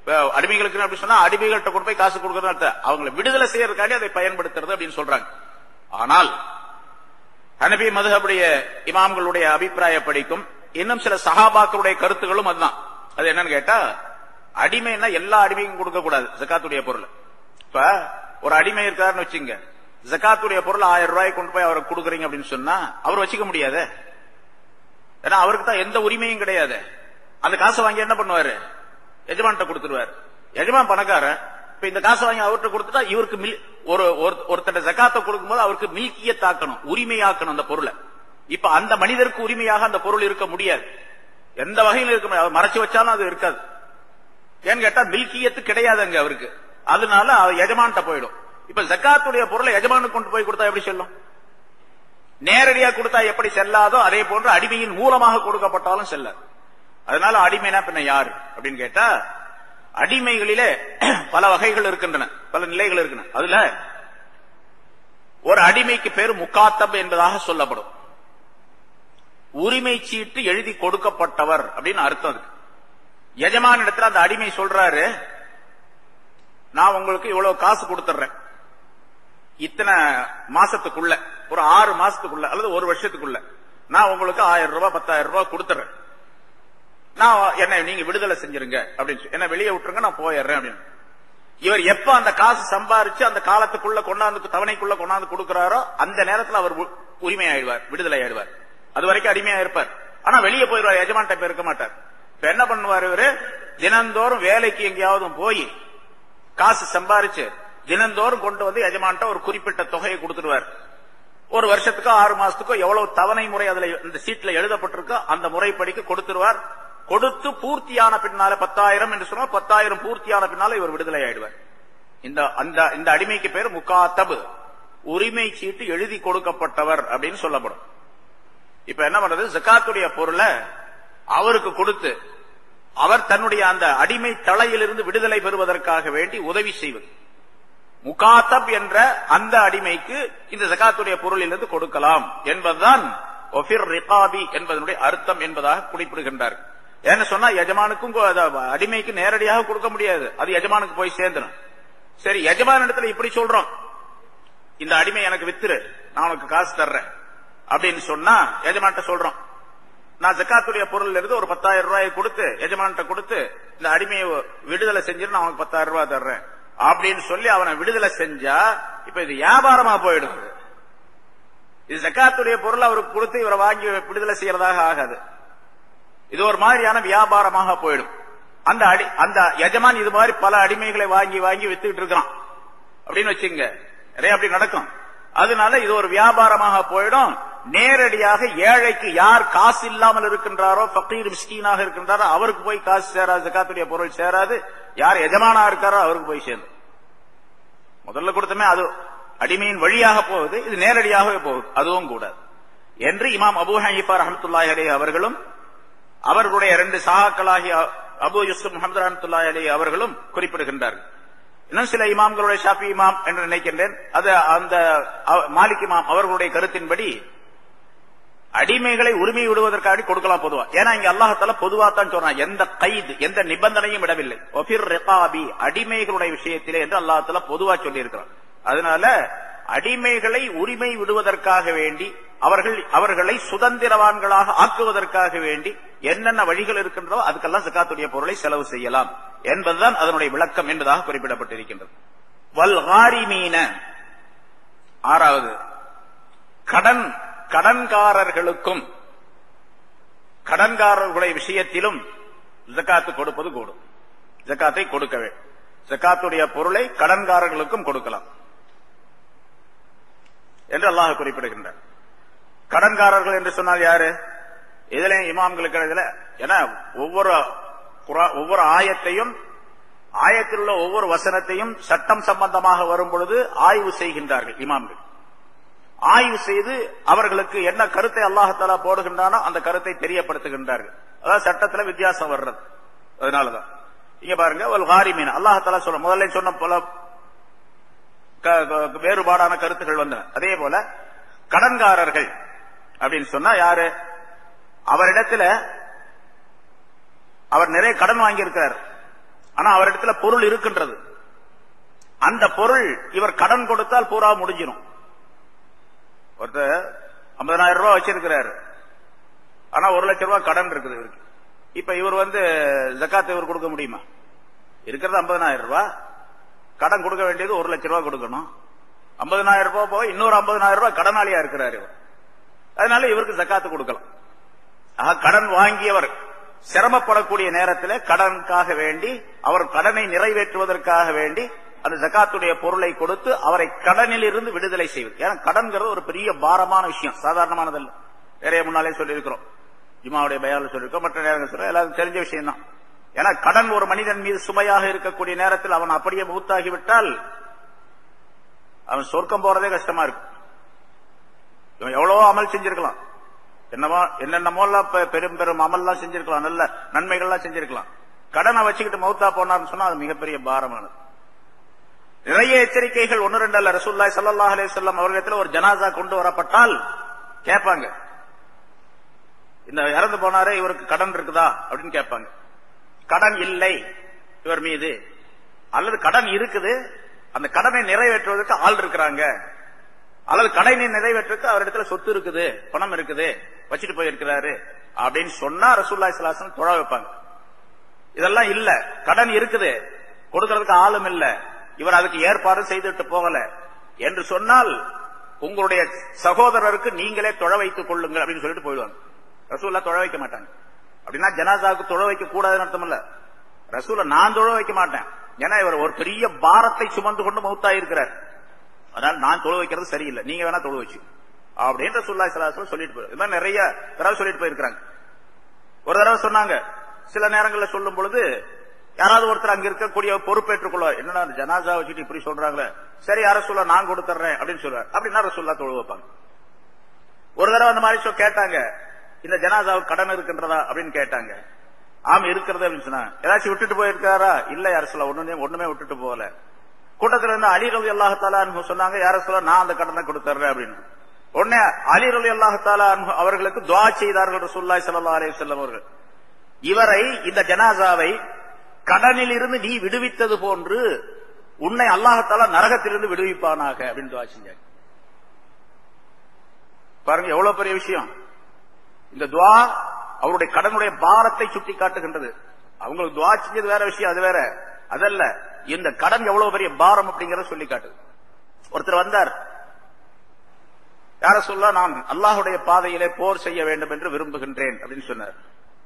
இப்ப அடிமைகளுக்கு அப்படி சொன்னா அடிமைகள்கிட்ட கொண்டு போய் காசு கொடுக்கறது அர்த்தம் அவங்களை விடுதலை செய்யறதுக்காண்டி அதை பயன்படுத்துறது அப்படின்னு சொல்றாங்க ஆனால் ஹனபி மதுஹபுடைய இமாம்களுடைய அபிப்பிராயப்படிக்கும் இன்னும் சில சஹாபாக்களுடைய கருத்துகளும் அதுதான் அது என்னன்னு கேட்டா அடிமைன்னா எல்லா அடிமைக்கும் கொடுக்க கூடாது ஜக்காத்துடைய பொருள் இப்ப ஒரு அடிமை இருக்காருன்னு வச்சுங்க ஜக்காத்துடைய பொருள் ஆயிரம் ரூபாய் கொண்டு போய் அவருக்கு கொடுக்குறீங்க அப்படின்னு சொன்னா அவர் வச்சுக்க முடியாது ஏன்னா அவருக்கு தான் எந்த உரிமையும் கிடையாது அந்த காசை வாங்கி என்ன பண்ணுவாரு எஜமான்ட்ட கொடுத்துருவாரு எஜமான் பணக்காரன் இப்ப இந்த காசை வாங்கி அவர்கிட்ட கொடுத்துட்டா இவருக்கு மில் ஒரு ஒருத்தர் ஜக்காத்தை கொடுக்கும்போது அவருக்கு மில்கிய தாக்கணும் உரிமையாக்கணும் அந்த பொருளை இப்ப அந்த மனிதருக்கு உரிமையாக அந்த பொருள் இருக்க முடியாது எந்த வகையில் இருக்க முடியாது அவர் மறைச்சு வச்சாலும் அது இருக்காது ஏன்னு கேட்டா மில்கியத்து கிடையாது அங்க அவருக்கு அதனால அவர் எஜமான்ட்ட போயிடும் இப்ப ஜக்காத்துடைய பொருளை எஜமானுக்கு கொண்டு போய் கொடுத்தா எப்படி செல்லும் நேரடியா கொடுத்தா எப்படி செல்லாதோ அதே போன்று அடிமையின் மூலமாக கொடுக்கப்பட்டாலும் செல்லாது அதனால அடிமைனா பின்ன யாரு அப்படின்னு கேட்டா அடிமைகளிலே பல வகைகள் இருக்கின்றன பல நிலைகள் இருக்கின்றன அதுல ஒரு அடிமைக்கு பேர் முக்காத்தப் என்பதாக சொல்லப்படும் உரிமை சீட்டு எழுதி கொடுக்கப்பட்டவர் அப்படின்னு அர்த்தம் இருக்கு எஜமான இடத்துல அந்த அடிமை சொல்றாரு நான் உங்களுக்கு இவ்வளவு காசு கொடுத்துறேன் இத்தனை மாசத்துக்குள்ள ஒரு ஆறு மாசத்துக்குள்ள அல்லது ஒரு வருஷத்துக்குள்ள நான் உங்களுக்கு ஆயிரம் ரூபாய் பத்தாயிரம் ரூபாய் கொடுத்துறேன் நான் என்ன நீங்க விடுதலை செஞ்சிருங்க அப்படின்னு என்ன வெளியே விட்டுருங்க நான் போயிடுறேன் அப்படின்னு இவர் எப்ப அந்த காசு சம்பாரிச்சு அந்த காலத்துக்குள்ள கொண்டாந்து தவணைக்குள்ள கொண்டாந்து கொடுக்கிறாரோ அந்த நேரத்தில் அவர் உரிமை ஆயிடுவார் விடுதலை ஆயிடுவார் அது வரைக்கும் அடிமையா இருப்பார் ஆனா வெளியே போயிடுவார் எஜமான் டைப் இருக்க மாட்டார் இப்ப என்ன பண்ணுவார் இவரு தினந்தோறும் வேலைக்கு எங்கேயாவது போய் காசு சம்பாரிச்சு தினந்தோறும் கொண்டு வந்து எஜமான்ட்ட ஒரு குறிப்பிட்ட தொகையை கொடுத்துருவார் ஒரு வருஷத்துக்கோ ஆறு மாசத்துக்கோ எவ்வளவு தவணை முறை அதுல இந்த சீட்ல எழுதப்பட்டிருக்கோ அந்த முறைப்படிக்கு கொடுத்துருவார் கொடுத்து பூர்த்தியான பின்னால பத்தாயிரம் என்று சொன்னால் பத்தாயிரம் பூர்த்தியான பின்னால இவர் விடுதலை ஆயிடுவார் இந்த அந்த இந்த அடிமைக்கு பேர் முகாத்தபு உரிமை சீட்டு எழுதி கொடுக்கப்பட்டவர் அப்படின்னு சொல்லப்படும் இப்ப என்ன பண்றது ஜக்காத்துடைய பொருளை அவருக்கு கொடுத்து அவர் தன்னுடைய அந்த அடிமை தலையிலிருந்து விடுதலை பெறுவதற்காக வேண்டி உதவி செய்வது முகாத்தப் என்ற அந்த அடிமைக்கு இந்த ஜக்காத்துடைய பொருளிலிருந்து கொடுக்கலாம் என்பதுதான் ஒஃபிர் ரிகாபி என்பதனுடைய அர்த்தம் என்பதாக குறிப்பிடுகின்றார் ஏன்னு சொன்னா எஜமானுக்கும் அடிமைக்கு நேரடியாக கொடுக்க முடியாது அது எஜமானுக்கு போய் சேர்ந்துடும் சரி எஜமான இடத்துல இப்படி சொல்றோம் இந்த அடிமை எனக்கு வித்துரு நான் உனக்கு காசு தர்றேன் அப்படின்னு சொன்னா எஜமான்ட்ட சொல்றோம் நான் ஜக்காத்துடைய பொருள் இருந்து ஒரு பத்தாயிரம் ரூபாயை கொடுத்து எஜமான்ட்ட கொடுத்து இந்த அடிமையை விடுதலை செஞ்சிரு நான் உனக்கு பத்தாயிரம் ரூபாய் தர்றேன் அப்படின்னு சொல்லி அவனை விடுதலை செஞ்சா இப்ப இது வியாபாரமா போயிடும் இது ஜக்காத்துடைய பொருள் அவருக்கு கொடுத்து இவரை வாங்கி விடுதலை செய்யறதாக ஆகாது இது ஒரு மாதிரியான வியாபாரமாக போயிடும் அந்த அடி அந்த எஜமான் இது மாதிரி பல அடிமைகளை வாங்கி வாங்கி வித்துக்கிட்டு இருக்கிறான் அப்படின்னு வச்சுங்க நிறைய அப்படி நடக்கும் அதனால இது ஒரு வியாபாரமாக போயிடும் நேரடியாக ஏழைக்கு யார் காசு இல்லாமல் இருக்கின்றாரோ பக்கீர் மிஸ்கீனாக இருக்கின்றாரோ அவருக்கு போய் காசு சேராது ஜக்காத்துடைய பொருள் சேராது யார் எஜமானா இருக்காரோ அவருக்கு போய் சேர்ந்து முதல்ல கொடுத்தமே அது அடிமையின் வழியாக போகுது இது நேரடியாகவே போகுது அதுவும் கூடாது என்று இமாம் அபு ஹனீஃபா ரஹமத்துல்லாஹி அலி அவர்களும் அவர்களுடைய இரண்டு சகாக்களாகிய அபு யூசுப் முகமது ரஹமத்துல்லாஹி அலி அவர்களும் குறிப்பிடுகின்றார்கள் இன்னும் சில இமாம்களுடைய ஷாஃபி இமாம் என்று நினைக்கின்றேன் அது அந்த மாலிக் இமாம் அவர்களுடைய கருத்தின்படி அடிமைகளை உரிமை விடுவதற்காக கொடுக்கலாம் பொதுவா ஏன்னா இங்க அல்லாஹால பொதுவா தான் சொல்றான் எந்த கைது எந்த நிபந்தனையும் இடவில்லை ஒபிர் ரெகாபி அடிமைகளுடைய விஷயத்திலே என்று அல்லாஹால பொதுவா சொல்லி இருக்கிறான் அதனால அடிமைகளை உரிமை விடுவதற்காக வேண்டி அவர்கள் அவர்களை சுதந்திரவான்களாக ஆக்குவதற்காக வேண்டி என்னென்ன வழிகள் இருக்கின்றதோ அதுக்கெல்லாம் ஜக்காத்துடைய பொருளை செலவு செய்யலாம் என்பதுதான் அதனுடைய விளக்கம் என்பதாக குறிப்பிடப்பட்டிருக்கின்றது வல்காரிமீன ஆறாவது கடன் கடன்காரர்களுக்கும் கடன்காரர்களுடைய விஷயத்திலும் ஜக்காத்து கொடுப்பது கூடும் ஜக்காத்தை கொடுக்க வேண்டும் ஜக்காத்துடைய பொருளை கடன்காரர்களுக்கும் கொடுக்கலாம் என்று அல்லாஹ் குறிப்பிடுகின்றார் கடன்காரர்கள் என்று சொன்னால் யாரு இதுல இமாம்களுக்கு இதுல ஏன்னா ஒவ்வொரு ஒவ்வொரு ஆயத்தையும் ஆயத்தில் உள்ள ஒவ்வொரு வசனத்தையும் சட்டம் சம்பந்தமாக வரும் பொழுது ஆய்வு செய்கின்றார்கள் இமாம்கள் ஆய்வு செய்து அவர்களுக்கு என்ன கருத்தை அல்லாஹாலா போடுகின்றானோ அந்த கருத்தை தெரியப்படுத்துகின்றார்கள் அதாவது சட்டத்துல வித்தியாசம் வர்றது அதனாலதான் இங்க பாருங்க ஒரு ஹாரிமீன் அல்லாஹாலா சொல்ல முதல்ல சொன்ன போல வேறுபாடான கருத்துக்கள் வந்தன அதே போல கடன்காரர்கள் அப்படின்னு சொன்னா யாரு அவரிடத்துல அவர் நிறைய கடன் வாங்கி இருக்கிறார் ஆனா அவரிடத்துல பொருள் இருக்கின்றது அந்த பொருள் இவர் கடன் கொடுத்தால் பூரா முடிஞ்சிடும் ஒருத்தர் ஐம்பதனாயிரம் ரூபாய் வச்சிருக்கிறாரு ஆனா ஒரு லட்சம் ரூபாய் கடன் இருக்குது இவருக்கு இப்ப இவர் வந்து ஜக்காத் இவர் கொடுக்க முடியுமா இருக்கிறது ஐம்பதனாயிரம் ரூபாய் கடன் கொடுக்க வேண்டியது ஒரு லட்சம் ரூபாய் கொடுக்கணும் ஐம்பதனாயிரம் ரூபாய் போய் இன்னொரு ஐம்பதனாயிரம் ரூபாய் கடனாளியா இருக்கிறார் இவர் அதனால இவருக்கு ஜக்காத்து கொடுக்கலாம் ஆக கடன் வாங்கியவர் சிரமப்படக்கூடிய நேரத்தில் கடனுக்காக வேண்டி அவர் கடனை நிறைவேற்றுவதற்காக வேண்டி அந்த ஜக்காத்துடைய பொருளை கொடுத்து அவரை கடனில் இருந்து விடுதலை செய்வது ஏன்னா கடன்கிறது ஒரு பெரிய பாரமான விஷயம் சாதாரணமானதல்ல நிறைய முன்னாலே சொல்லியிருக்கிறோம் ஜுமாவுடைய பயாவில் சொல்லியிருக்கோம் மற்ற நேரங்கள் சொல்ல எல்லாருக்கும் தெரிஞ்ச விஷயம் தான் ஏன்னா கடன் ஒரு மனிதன் மீது சுமையாக இருக்கக்கூடிய நேரத்தில் அவன் அப்படியே மூத்தாகிவிட்டால் அவன் சொர்க்கம் போறதே கஷ்டமா இருக்கும் இவன் எவ்வளவோ அமல் செஞ்சிருக்கலாம் என்னமோ என்னென்னமோ எல்லாம் பெ- பெரும் பெரும் அமல்லாம் செஞ்சிருக்கலாம் நல்ல நன்மைகள்லாம் செஞ்சிருக்கலாம் கடனை வச்சுக்கிட்டு மௌத்தா போனார்னு சொன்னா அது மிகப்பெரிய பாரமானது நிறைய எச்சரிக்கைகள் ஒன்னு ரெண்டு அல்ல ரசூல்லாய் ஸல்லல்லாஹு அலைஹி வஸல்லம் அவர்களிடத்துல ஒரு ஜனாசா கொண்டு வரப்பட்டால் கேட்பாங்க இந்த இறந்து போனாரே இவருக்கு கடன் இருக்குதா அப்படின்னு கேட்பாங்க கடன் இல்லை இவர் மீது அல்லது கடன் இருக்குது அந்த கடனை நிறைவேற்றுவதற்கு ஆள் இருக்கிறாங்க அல்லது கடனை நிறைவேற்றுக்கு அவரிடத்துல சொத்து இருக்குது பணம் இருக்குது வச்சுட்டு போயிருக்கிறாரு அப்படின்னு சொன்னா ரசூல்லாய் சலாசன் தொழ வைப்பாங்க இதெல்லாம் இல்ல கடன் இருக்குது கொடுக்கறதுக்கு ஆளும் இல்ல இவர் அதுக்கு ஏற்பாடு செய்துட்டு போகல என்று சொன்னால் உங்களுடைய சகோதரருக்கு நீங்களே தொழ வைத்துக் கொள்ளுங்கள் அப்படின்னு சொல்லிட்டு போயிடுவாங்க ரசூல்லா தொழ வைக்க மாட்டாங்க அப்படின்னா ஜனாசாவுக்கு தொழ வைக்க கூடாதுன்னு அர்த்தம் இல்ல ரசூலை நான் தொழ வைக்க மாட்டேன் ஏன்னா இவர் ஒரு பெரிய பாரத்தை சுமந்து கொண்டு மௌத்தாயிருக்கிறார் அதனால நான் தொழு வைக்கிறது சரியில்லை நீங்க வேணா தொழு வச்சு அப்படின்ற சுல்லா சலாசலம் சொல்லிட்டு போயிரு இது மாதிரி நிறைய தடவை சொல்லிட்டு போயிருக்கிறாங்க ஒரு தடவை சொன்னாங்க சில நேரங்களில் சொல்லும் பொழுது யாராவது ஒருத்தர் அங்க இருக்கக்கூடிய பொறுப்பேற்றுக் கொள்வார் என்னடா அந்த ஜனாசா வச்சுட்டு இப்படி சொல்றாங்களே சரி யார சொல்ல நான் கொடுத்துறேன் அப்படின்னு சொல்லுவார் அப்படின்னா ரசூல்லா தொழு வைப்பாங்க ஒரு தடவை அந்த மாதிரி சொல் கேட்டாங்க இந்த ஜனாசாவுக்கு கடன் இருக்கின்றதா அப்படின்னு கேட்டாங்க ஆமா இருக்கிறது அப்படின்னு சொன்னாங்க ஏதாச்சும் விட்டுட்டு போயிருக்காரா இல்ல யார சொல்ல ஒண்ணுமே ஒண்ணுமே விட்டுட்டு போகல கூட்டத்துல இருந்து அலி ரலி அல்லாஹாலா சொன்னாங்க யார சொல்ல நான் அந்த கடனை கொடுத்துறேன் அப்படின்னு உடனே அலி ரலி அல்லாஹாலா அவர்களுக்கு துவா செய்தார்கள் ரசூல்லாய் ஸல்லல்லாஹு அலைஹி வஸல்லம் அவர்கள் இவரை இந்த ஜனாசாவை கடனில் இருந்து நீ விடுவித்தது போன்று உன்னை அல்லாஹத்தாலா நரகத்திலிருந்து விடுவிப்பானாக அப்படின்னு துவா செஞ்சாங்க பாருங்க எவ்வளவு பெரிய விஷயம் இந்த துவா அவருடைய கடனுடைய பாரத்தை சுட்டி காட்டுகின்றது அவங்களுக்கு துவா செஞ்சது வேற விஷயம் அது வேற அதல்ல இந்த கடன் எவ்வளவு பெரிய பாரம் அப்படிங்கறத சொல்லி காட்டுது ஒருத்தர் வந்தார் யார சொல்ல நான் அல்லாஹுடைய பாதையிலே போர் செய்ய வேண்டும் என்று விரும்புகின்றேன் அப்படின்னு சொன்னார்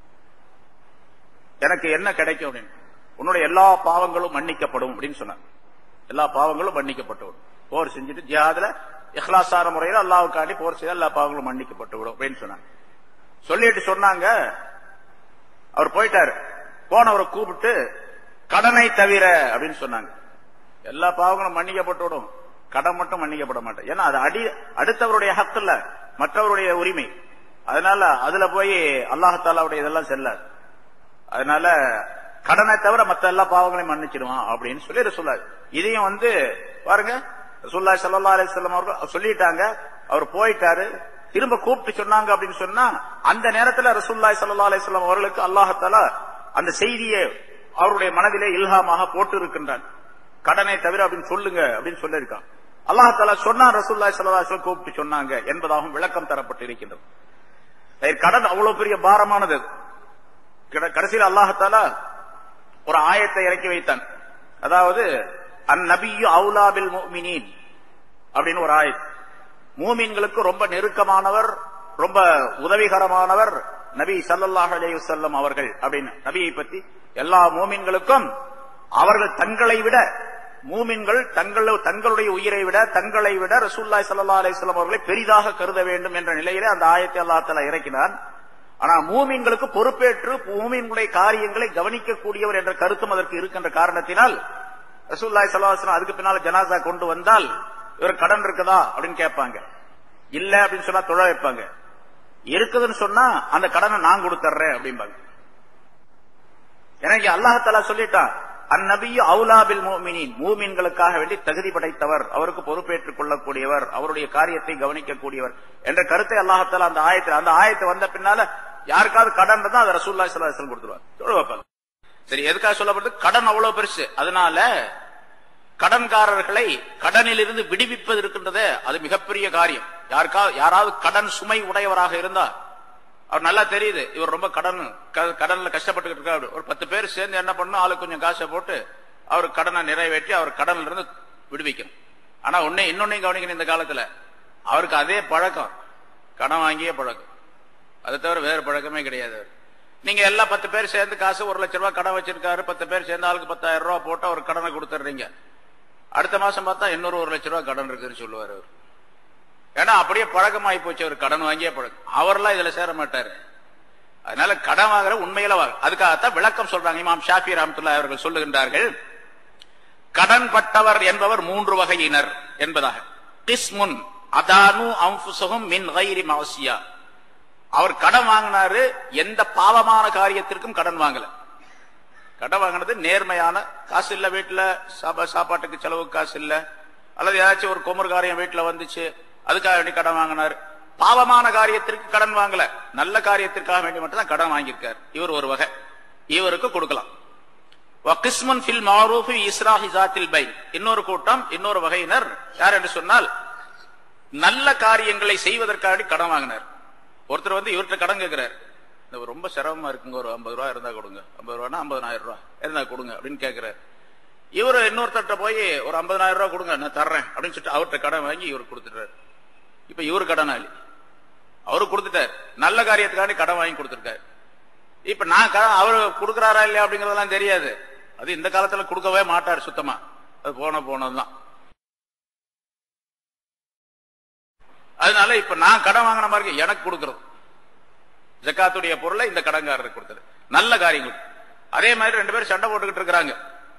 எனக்கு என்ன கிடைக்கும் அப்படின்னு உன்னுடைய எல்லா பாவங்களும் மன்னிக்கப்படும் அப்படின்னு சொன்னார் எல்லா பாவங்களும் மன்னிக்கப்பட்டுவிடும் போர் செஞ்சுட்டு ஜியாதுல இஹ்லாசான முறையில் அல்லாவுக்காண்டி போர் செய்த எல்லா பாவங்களும் மன்னிக்கப்பட்டு விடும் அப்படின்னு சொன்னாங்க சொல்லிட்டு சொன்னாங்க அவர் போயிட்டாரு போனவரை கூப்பிட்டு கடனை தவிர அப்படின்னு சொன்னாங்க எல்லா பாவங்களும் மன்னிக்கப்பட்டு விடும் கடன் மட்டும் மன்னிக்கப்பட மாட்டேன் ஏன்னா அது அடி அடுத்தவருடைய ஹக்கு இல்ல மற்றவருடைய உரிமை அதனால அதுல போய் அல்லாஹாலாவுடைய இதெல்லாம் செல்லாது அதனால கடனை தவிர மத்த எல்லா பாவங்களையும் மன்னிச்சிடுவான் அப்படின்னு சொல்லி சொல்லாது இதையும் வந்து பாருங்க ரசூல்லா சல்லா அலிஸ்லாம் அவர்கள் சொல்லிட்டாங்க அவர் போயிட்டாரு திரும்ப கூப்பிட்டு சொன்னாங்க அப்படின்னு சொன்னா அந்த நேரத்துல ரசூல்லாய் சல்லா அலிஸ்லாம் அவர்களுக்கு அல்லாஹத்தால அந்த செய்தியை அவருடைய மனதிலே இல்ஹாமாக போட்டு இருக்கின்றான் கடனை தவிர அப்படின்னு சொல்லுங்க அப்படின்னு சொல்லியிருக்கான் அல்லாஹால சொன்னா ரசூல்லாய் சல்லா அலிஸ்லாம் கூப்பிட்டு சொன்னாங்க என்பதாகவும் விளக்கம் தரப்பட்டு இருக்கின்றது கடன் அவ்வளவு பெரிய பாரமானது கடைசியில் அல்லாஹத்தால ஒரு ஆயத்தை இறக்கி வைத்தான் அதாவது அந்நபியு அவுலாபில் முஃமினீன் அப்படின்னு ஒரு ஆயத் மூமின்களுக்கு ரொம்ப நெருக்கமானவர் ரொம்ப உதவிகரமானவர் நபி சல்லல்லாஹு அலைஹி வஸல்லம் அவர்கள் அப்படின்னு நபியை பத்தி எல்லா மூமின்களுக்கும் அவர்கள் தங்களை விட மூமின்கள் தங்கள் தங்களுடைய உயிரை விட தங்களை விட ரசூல்லாய் சல்லா அலிஸ்லாம் அவர்களை பெரிதாக கருத வேண்டும் என்ற நிலையிலே அந்த ஆயத்தை அல்லா தலா இறக்கினான் ஆனா மூமின்களுக்கு பொறுப்பேற்று மூமின்களுடைய காரியங்களை கவனிக்கக்கூடியவர் என்ற கருத்தும் அதற்கு இருக்கின்ற காரணத்தினால் ரசூல்லாய் சல்லாஹ் அதுக்கு பின்னால ஜனாசா கொண்டு வந்தால் இவர் கடன் இருக்குதா அப்படின்னு கேட்பாங்க இல்ல அப்படின்னு சொன்னா தொழ வைப்பாங்க இருக்குதுன்னு சொன்னா அந்த கடனை நான் கொடுத்துறேன் அப்படிம்பாங்க எனக்கு அல்லாஹாலா சொல்லிட்டான் அந்நபியு அவுலாபில் மூமினின் மூமின்களுக்காக வேண்டி தகுதி படைத்தவர் அவருக்கு பொறுப்பேற்றுக் கொள்ளக்கூடியவர் அவருடைய காரியத்தை கவனிக்கக்கூடியவர் என்ற கருத்தை அல்லாஹால அந்த ஆயத்தில் அந்த ஆயத்தை வந்த பின்னால யாருக்காவது கடன் இருந்தா அதை ரசூல்லா சல்லாஹம் கொடுத்துருவார் தொழ வைப்பாங்க சரி எதுக்காக சொல்லப்படுது கடன் அவ்வளவு பெருசு அதனால கடன்காரர்களை கடனில் இருந்து விடுவிப்பது இருக்கின்றதே அது மிகப்பெரிய காரியம் யாருக்கா யாராவது கடன் சுமை உடையவராக இருந்தா அவர் நல்லா தெரியுது இவர் ரொம்ப கடன் க- கடன்ல கஷ்டப்பட்டுக்கிட்டு இருக்காரு ஒரு பத்து பேர் சேர்ந்து என்ன பண்ணணும் ஆளுக்கு கொஞ்சம் காசை போட்டு அவர் கடனை நிறைவேற்றி அவர் கடன்ல இருந்து விடுவிக்கணும் ஆனா ஒன்னே இன்னொன்னையும் கவனிக்கணும் இந்த காலத்துல அவருக்கு அதே பழக்கம் கடன் வாங்கிய பழக்கம் அதை தவிர வேற பழக்கமே கிடையாது அவருக்கு. நீங்க எல்லாம் பத்து பேர் சேர்ந்து காசு ஒரு லட்ச ரூபாய் கடன் வச்சிருக்காரு பத்து பேர் சேர்ந்து ஆளுக்கு பத்தாயிரம் ரூபாய் போட்டு அவர் கடனை கொடுத்துடுறீங்க அடுத்த மாசம் பார்த்தா இன்னொரு ஒரு லட்ச ரூபாய் கடன் இருக்குன்னு சொல்லுவார் அவர் ஏன்னா அப்படியே பழக்கமாயி போச்சு அவர் கடன் வாங்கிய பழக்கம் அவர்லாம் இதுல சேர மாட்டாரு அதனால கடன் வாங்குற உண்மையில வாங்க அதுக்காகத்தான் விளக்கம் சொல்றாங்க இமாம் ஷாஃபி ரஹமத்துல்லா அவர்கள் சொல்லுகின்றார்கள் கடன் பட்டவர் என்பவர் மூன்று வகையினர் என்பதாக கிஸ்முன் அதானு அம்புசகம் மின் கைரி மாசியா அவர் கடன் வாங்கினாரு எந்த பாவமான காரியத்திற்கும் கடன் வாங்கல கடன் வாங்கினது நேர்மையான காசு இல்ல வீட்டுல சாப்பா- சாப்பாட்டுக்கு செலவுக்கு காசு இல்ல அல்லது ஏதாச்சும் ஒரு குமர் காரியம் வீட்டுல வந்துச்சு அதுக்காக வேண்டி கடன் வாங்கினார் பாவமான காரியத்திற்கு கடன் வாங்கல நல்ல காரியத்திற்காக வேண்டி மட்டும் தான் கடன் வாங்கியிருக்கார் இவர் ஒரு வகை இவருக்கு கொடுக்கலாம் வகிஸ்மன் ஃபில் மாரூஃபி இஸ்ராஹி ஜாத்தில் பை இன்னொரு கூட்டம் இன்னொரு வகையினர் யார் என்று சொன்னால் நல்ல காரியங்களை செய்வதற்காக வேண்டி கடன் வாங்கினார் ஒருத்தர் வந்து இவர்கிட்ட கடன் கேட்கிறார் இந்த ரொம்ப சிரமமா இருக்குங்க ஒரு ஐம்பது ரூபா இருந்தா கொடுங்க ஐம்பது ரூபானா ஐம்பதனாயிரம் ரூபாய் இருந்தா கொடுங்க அப்படின்னு கேட்கிறார் இவர் இன்னொருத்தர்ட்ட போய் ஒரு ஐம்பதனாயிரம் ரூபாய் கொடுங்க நான் தர்றேன் அப்படின்னு சொல்லிட்டு அவர்கிட்ட கடன் வாங்கி இவர் கொடுத்துட்டாரு இப்ப இவர் கடனாளி அவரு கொடுத்துட்டார் நல்ல காரியத்துக்காண்டி கடன் வாங்கி கொடுத்துருக்காரு இப்ப நான் கடன் அவர் கொடுக்கறாரா இல்லையா அப்படிங்கறதெல்லாம் தெரியாது அது இந்த காலத்துல கொடுக்கவே மாட்டார் சுத்தமா அது போன போனதுதான் அதனால இப்ப நான் கடன் வாங்கின மாதிரி எனக்கு கொடுக்கறது ஜக்காத்துடைய பொருளை இந்த கடன்காரருக்கு கொடுத்தது நல்ல காரியங்கள் அதே மாதிரி ரெண்டு பேரும் சண்டை போட்டுக்கிட்டு இருக்கிறாங்க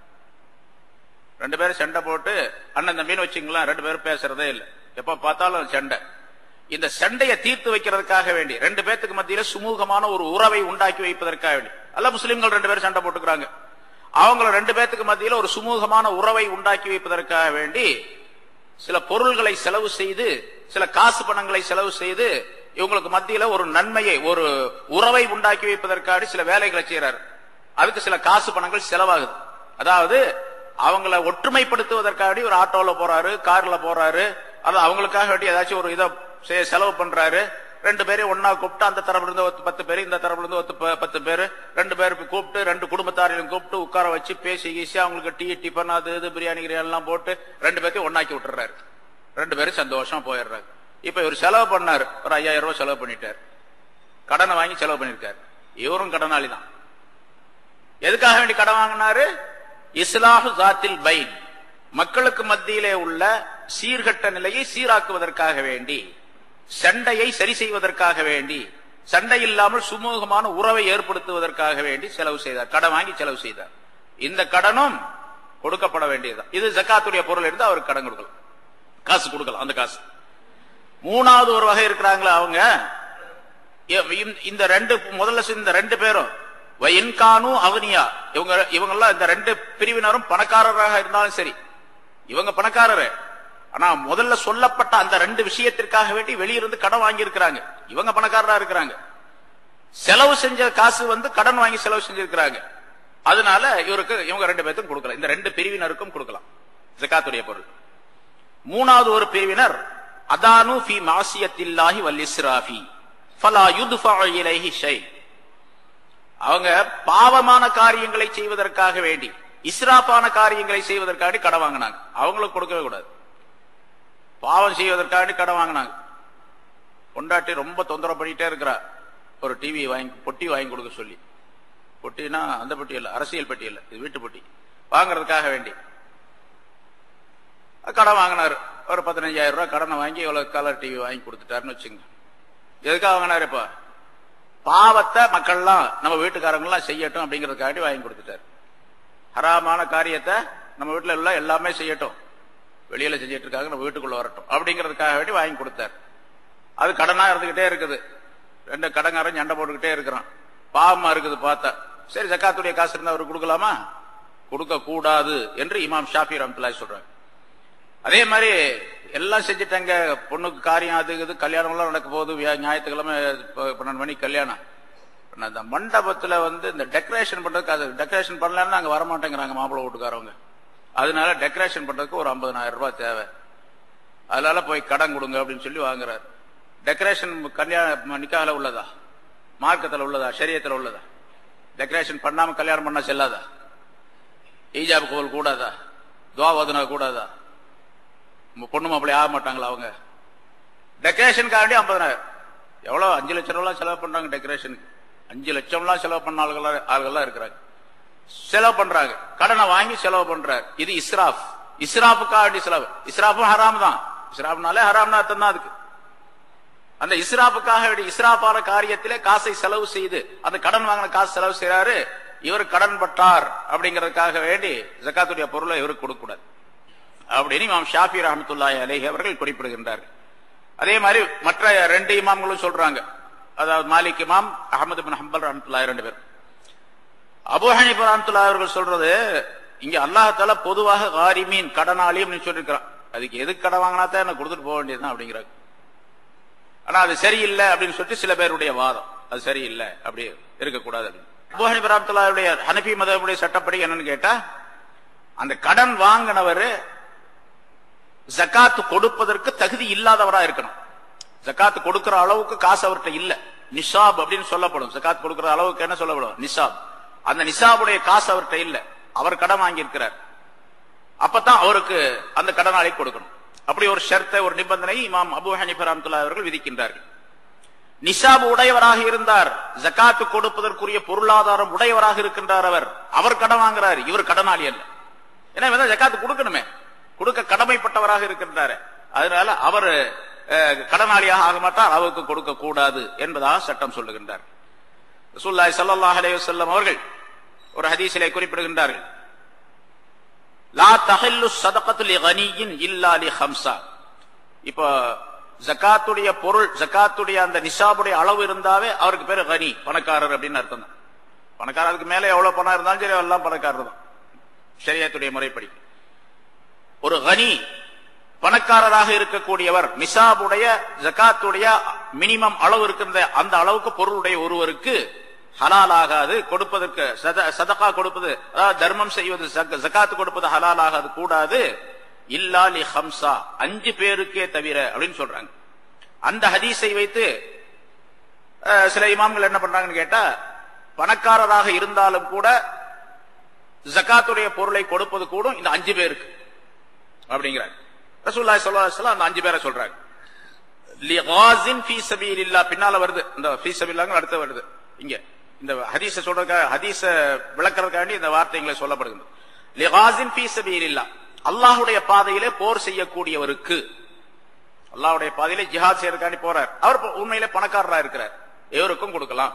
ரெண்டு பேரும் சண்டை போட்டு அண்ணன் தம்பின்னு வச்சுங்களா ரெண்டு பேரும் பேசுறதே இல்லை எப்ப பார்த்தாலும் சண்டை இந்த சண்டையை தீர்த்து வைக்கிறதுக்காக வேண்டி ரெண்டு பேத்துக்கு மத்தியில சுமூகமான ஒரு உறவை உண்டாக்கி வைப்பதற்காக வேண்டி அல்ல முஸ்லிம்கள் ரெண்டு பேரும் சண்டை போட்டுக்கிறாங்க அவங்கள ரெண்டு பேத்துக்கு மத்தியில ஒரு சுமூகமான உறவை உண்டாக்கி வைப்பதற்காக வேண்டி சில பொருள்களை செலவு செய்து சில காசு பணங்களை செலவு செய்து இவங்களுக்கு மத்தியில ஒரு நன்மையை ஒரு உறவை உண்டாக்கி வைப்பதற்காக சில வேலைகளை செய்யறாரு அதுக்கு சில காசு பணங்கள் செலவாகுது அதாவது அவங்கள ஒற்றுமைப்படுத்துவதற்காக ஒரு ஆட்டோல போறாரு கார்ல போறாரு அது அவங்களுக்காக வேண்டி ஏதாச்சும் ஒரு இதை செ- செலவு பண்றாரு ரெண்டு பேரையும் ஒன்னா கூப்பிட்டு அந்த தரப்புல இருந்து ஒரு பத்து பேர் இந்த தரப்புல இருந்து ஒரு ப- பத்து பேர் ரெண்டு பேருக்கு கூப்பிட்டு ரெண்டு குடும்பத்தாரையும் கூப்பிட்டு உட்கார வச்சு பேசி கீசி அவங்களுக்கு டீ டிஃபன் அது இது பிரியாணி கிரியாணி எல்லாம் போட்டு ரெண்டு பேர்த்தையும் ஒன்னாக்கி விட்டுறாரு ரெண்டு பேரும் சந்தோஷமா போயிடுறாங்க இப்ப இவர் செலவு பண்ணாரு ஒரு ஐயாயிரம் ரூபாய் செலவு பண்ணிட்டார் கடனை வாங்கி செலவு பண்ணிருக்காரு இவரும் கடனாளி தான் எதுக்காக வேண்டி கடன் வாங்கினாரு இஸ்லாஹு ஜாத்தில் பைன் மக்களுக்கு மத்தியிலே உள்ள சீர்கட்ட நிலையை சீராக்குவதற்காக வேண்டி சண்டையை சரி செய்வதற்காக வேண்டி சண்டை இல்லாமல் சுமூகமான உறவை ஏற்படுத்துவதற்காக வேண்டி செலவு செய்தார் கடன் வாங்கி செலவு செய்தார் இந்த கடனும் கொடுக்கப்பட வேண்டியதுதான் இது ஜக்காத்துடைய பொருள் இருந்து அவருக்கு கடன் கொடுக்கலாம் காசு கொடுக்கலாம் அந்த காசு மூணாவது ஒரு வகை இருக்கிறாங்களா அவங்க இ- இந்த- இந்த ரெண்டு முதல்ல சொன்ன இந்த ரெண்டு பேரும் வயன்கானு அவனியா இவங்க இவங்க எல்லாம் இந்த ரெண்டு பிரிவினரும் பணக்காரராக இருந்தாலும் சரி இவங்க பணக்காரரு ஆனா முதல்ல சொல்லப்பட்ட அந்த ரெண்டு விஷயத்திற்காக வேண்டி வெளியிருந்து கடன் வாங்கி இருக்கிறாங்க இவங்க பணக்காரரா இருக்கிறாங்க செலவு செஞ்ச காசு வந்து கடன் வாங்கி செலவு செஞ்சிருக்கிறாங்க அதனால இவருக்கு இவங்க ரெண்டு பேர்த்துக்கும் கொடுக்கலாம் இந்த ரெண்டு பிரிவினருக்கும் கொடுக்கலாம் ஜக்காத்துடைய பொருள் மூணாவது ஒரு பிரிவினர் அதானு ஃபி மாசியத்தில்லாஹி வல் இஸ்ராஃபி ஃபலா யுத்ஃபா இலைஹி ஷை அவங்க பாவமான காரியங்களை செய்வதற்காக வேண்டி இஸ்ராப்பான காரியங்களை செய்வதற்காக வேண்டி கடன் வாங்கினாங்க அவங்களுக்கு கொடுக்கவே கூடாது பாவம் செய்வதற்காக வேண்டி கடன் வாங்கினாங்க பொண்டாட்டி ரொம்ப தொந்தரவு பண்ணிட்டே இருக்கிறா ஒரு டிவி வாங்கி பொட்டி வாங்கி கொடுக்க சொல்லி பொட்டினா அந்த பொட்டி இல்ல அரசியல் பெட்டி இல்ல இது வீட்டு பொட்டி வாங்குறதுக்காக வேண்டி கடன் வாங்கினாரு ஒரு பதினஞ்சாயிரம் ரூபாய் கடனை வாங்கி இவ்வளவு கலர் டிவி வாங்கி கொடுத்துட்டாருன்னு வச்சுங்க எதுக்காக வாங்கினாரு இப்ப பாவத்தை மக்கள்லாம் நம்ம வீட்டுக்காரங்களாம் செய்யட்டும் அப்படிங்கறதுக்காண்டி வாங்கி கொடுத்துட்டாரு ஹராமான காரியத்தை நம்ம வீட்டுல எல்லாம் எல்லாமே செய்யட்டும் வெளியில செஞ்சிட்டு இருக்காங்க நம்ம வீட்டுக்குள்ள வரட்டும் அப்படிங்கறதுக்காக வேண்டி வாங்கி கொடுத்தாரு அது கடனா இருந்துகிட்டே இருக்குது ரெண்டு கடங்காரன் சண்டை போட்டுக்கிட்டே இருக்கிறான் பாவமா இருக்குது பார்த்தா சரி ஜக்காத்துடைய காசு இருந்தா அவருக்கு கொடுக்கலாமா கொடுக்க கூடாது என்று இமாம் ஷாஃபி ரஹ்மத்துல்லாஹி சொல்றாங்க அதே மாதிரி எல்லாம் செஞ்சுட்டாங்க பொண்ணுக்கு காரியம் அது இது கல்யாணம் எல்லாம் நடக்க போகுது வியா- ஞாயிற்றுக்கிழமை ப- பன்னெண்டு மணிக்கு கல்யாணம் அந்த மண்டபத்துல வந்து இந்த டெக்கரேஷன் பண்றதுக்கு அது டெக்கரேஷன் பண்ணலன்னா அங்க வரமாட்டேங்கிறாங்க மாப்பிள்ளை வீட்டுக்காரவங்க அதனால டெக்கரேஷன் பண்றதுக்கு ஒரு 50000 ரூபாய் தேவை அதனால போய் கடன் கொடுங்க அப்படின்னு சொல்லி வாங்குறாரு டெக்கரேஷன் கல்யாண நிக்கால உள்ளதா மார்க்கத்துல உள்ளதா சரியத்துல உள்ளதா டெக்கரேஷன் பண்ணாம கல்யாணம் பண்ணா செல்லாதா ஈஜாப் கோல் கூடாதா துவா ஓதுனா கூடாதா உங்க பொண்ணு மாப்பிள்ளை ஆக மாட்டாங்களா அவங்க டெக்கரேஷனுக்காண்டி ஐம்பதனாயிரம் எவ்வளவு அஞ்சு லட்சம் ரூபாய் செலவு பண்றாங்க டெக்கரேஷனுக்கு அஞ்சு லட்சம்லாம் செலவு பண்ண ஆளுகளா ஆளுகள்லாம் இருக்கிறாங்க செலவு பண்றாங்க கடனை வாங்கி செலவு பண்றாரு இது இஸ்ராஃப் இஸ்ராஃபுக்காண்டி செலவு இஸ்ராஃபும் ஹராம் தான் இஸ்ராஃப்னாலே ஹராம்னு அர்த்தம் தான் அதுக்கு அந்த இஸ்ராஃபுக்காக வேண்டி இஸ்ராஃபான காரியத்திலே காசை செலவு செய்து அந்த கடன் வாங்கின காசு செலவு செய்யறாரு இவர் கடன் பட்டார் அப்படிங்கறதுக்காக வேண்டி ஜக்காத்துடைய பொருளை இவருக்கு கொடுக்க கூடாது அப்படின்னு இமாம் ஷாஃபி ரஹமத்துல்லாஹி அலைஹி அவர்கள் குறிப்பிடுகின்றார்கள் அதே மாதிரி மற்ற ரெண்டு இமாம்களும் சொல்றாங்க அதாவது மாலிக் இமாம் அகமது பின் ஹம்பல் ரஹமத்துல்லாஹி ரெண்டு பேர் அபு ஹனீஃபா ரஹமத்துல்லாஹி அவர்கள் சொல்றது இங்க அல்லாஹால பொதுவாக காரிமீன் கடனாளி அப்படின்னு சொல்லிருக்கிறான் அதுக்கு எதுக்கு கடன் வாங்கினா தான் எனக்கு கொடுத்துட்டு போக வேண்டியதுதான் அப்படிங்கிறாங்க ஆனா அது சரியில்லை அப்படின்னு சொல்லிட்டு சில பேருடைய வாதம் அது சரியில்லை அப்படி இருக்கக்கூடாது அப்படின்னு அபு ஹனீஃபா ரஹமத்துல்லாஹியுடைய ஹனபி மதமுடைய சட்டப்படி என்னன்னு கேட்டா அந்த கடன் வாங்கினவர் ஜக்காத்து கொடுப்பதற்கு தகுதி இல்லாதவரா இருக்கணும் ஜக்காத்து கொடுக்கிற அளவுக்கு காசு அவர்கிட்ட இல்ல நிசாப் அப்படின்னு சொல்லப்படும் ஜக்காத் கொடுக்கிற அளவுக்கு என்ன சொல்லப்படும் நிசாப் அந்த நிசாபுடைய காசு அவர்கிட்ட இல்ல அவர் கடன் வாங்கி இருக்கிறார் அப்பதான் அவருக்கு அந்த கடனாளி கொடுக்கணும் அப்படி ஒரு ஷர்த்தை ஒரு நிபந்தனை இமாம் அபு ஹனிஃபர் ரஹ்மத்துல்லாஹி அவர்கள் விதிக்கின்றார்கள் நிசாப் உடையவராக இருந்தார் ஜக்காத்து கொடுப்பதற்குரிய பொருளாதாரம் உடையவராக இருக்கின்றார் அவர் அவர் கடன் வாங்குறாரு இவர் கடனாளி அல்ல ஏன்னா இவன் தான் ஜக்காத்து கொடுக்கணுமே கொடுக்க கடமைப்பட்டவராக இருக்கின்றாரு அதனால அவர் அஹ், கடனாளியாக ஆக மாட்டார் அவருக்கு கொடுக்க கூடாது என்பதாக சட்டம் சொல்லுகின்றார் ரசூலுல்லாஹி ஸல்லல்லாஹு அலைஹி வஸல்லம் அவர்கள் ஒரு ஹதீஸிலே குறிப்பிடுகின்றார்கள் லா தஹல்லு ஸதகத்து லிகனியின் இல்லா லி ஹம்ஸா இப்போ ஜகாத்துடைய பொருள் ஜகாத்துடைய அந்த நிசாபுடைய அளவு இருந்தாவே அவருக்கு பேரு கனி பணக்காரர் அப்படின்னு அர்த்தம் தான் பணக்காரருக்கு மேல எவ்வளவு பணம் இருந்தாலும் சரி எல்லாம் பணக்காரர் தான் ஷரியத்துடைய முறைப்படி ஒரு கனி பணக்காரராக இருக்கக்கூடியவர் நிசாபுடைய ஜகாத்துடைய மினிமம் அளவு இருக்கின்ற அந்த அளவுக்கு பொருளுடைய ஒருவருக்கு ஹலால் ஆகாது கொடுப்பதற்கு சத- சதகா கொடுப்பது அதாவது தர்மம் செய்வது ஜக்க- ஜகாத்து கொடுப்பது ஹலால் ஆகாது கூடாது இல்லா லி ஹம்சா அஞ்சு பேருக்கே தவிர அப்படின்னு சொல்றாங்க அந்த ஹதீஸை வைத்து அஹ், சில இமாம்கள் என்ன பண்றாங்கன்னு கேட்டா பணக்காரராக இருந்தாலும் கூட ஜகாத்துடைய பொருளை கொடுப்பது கூடும் இந்த அஞ்சு பேருக்கு அப்படிங்கிறாங்க ரசூலுல்லாஹி ஸல்லல்லாஹு அலைஹி வஸல்லம் அந்த அஞ்சு பேரை சொல்றாங்க லிகாஸின் ஃபீ சபீலில்லாஹ் பின்னால வருது இந்த ஃபீ சபீலில்லாஹ் அடுத்து வருது இங்க இந்த ஹதீஸ சொல்றதுக்காக ஹதீஸ விளக்கறதுக்காண்டி இந்த வார்த்தைகளை சொல்லப்படுகிறது லிகாஸின் ஃபீ சபீலில்லாஹ் அல்லாஹ்வுடைய பாதையிலே போர் செய்யக்கூடியவருக்கு அல்லாஹ்வுடைய பாதையிலே ஜிஹாத் செய்யறதுக்காண்டி போறார் அவர் இப்ப உண்மையிலே பணக்காரரா இருக்கிறார் எவருக்கும் கொடுக்கலாம்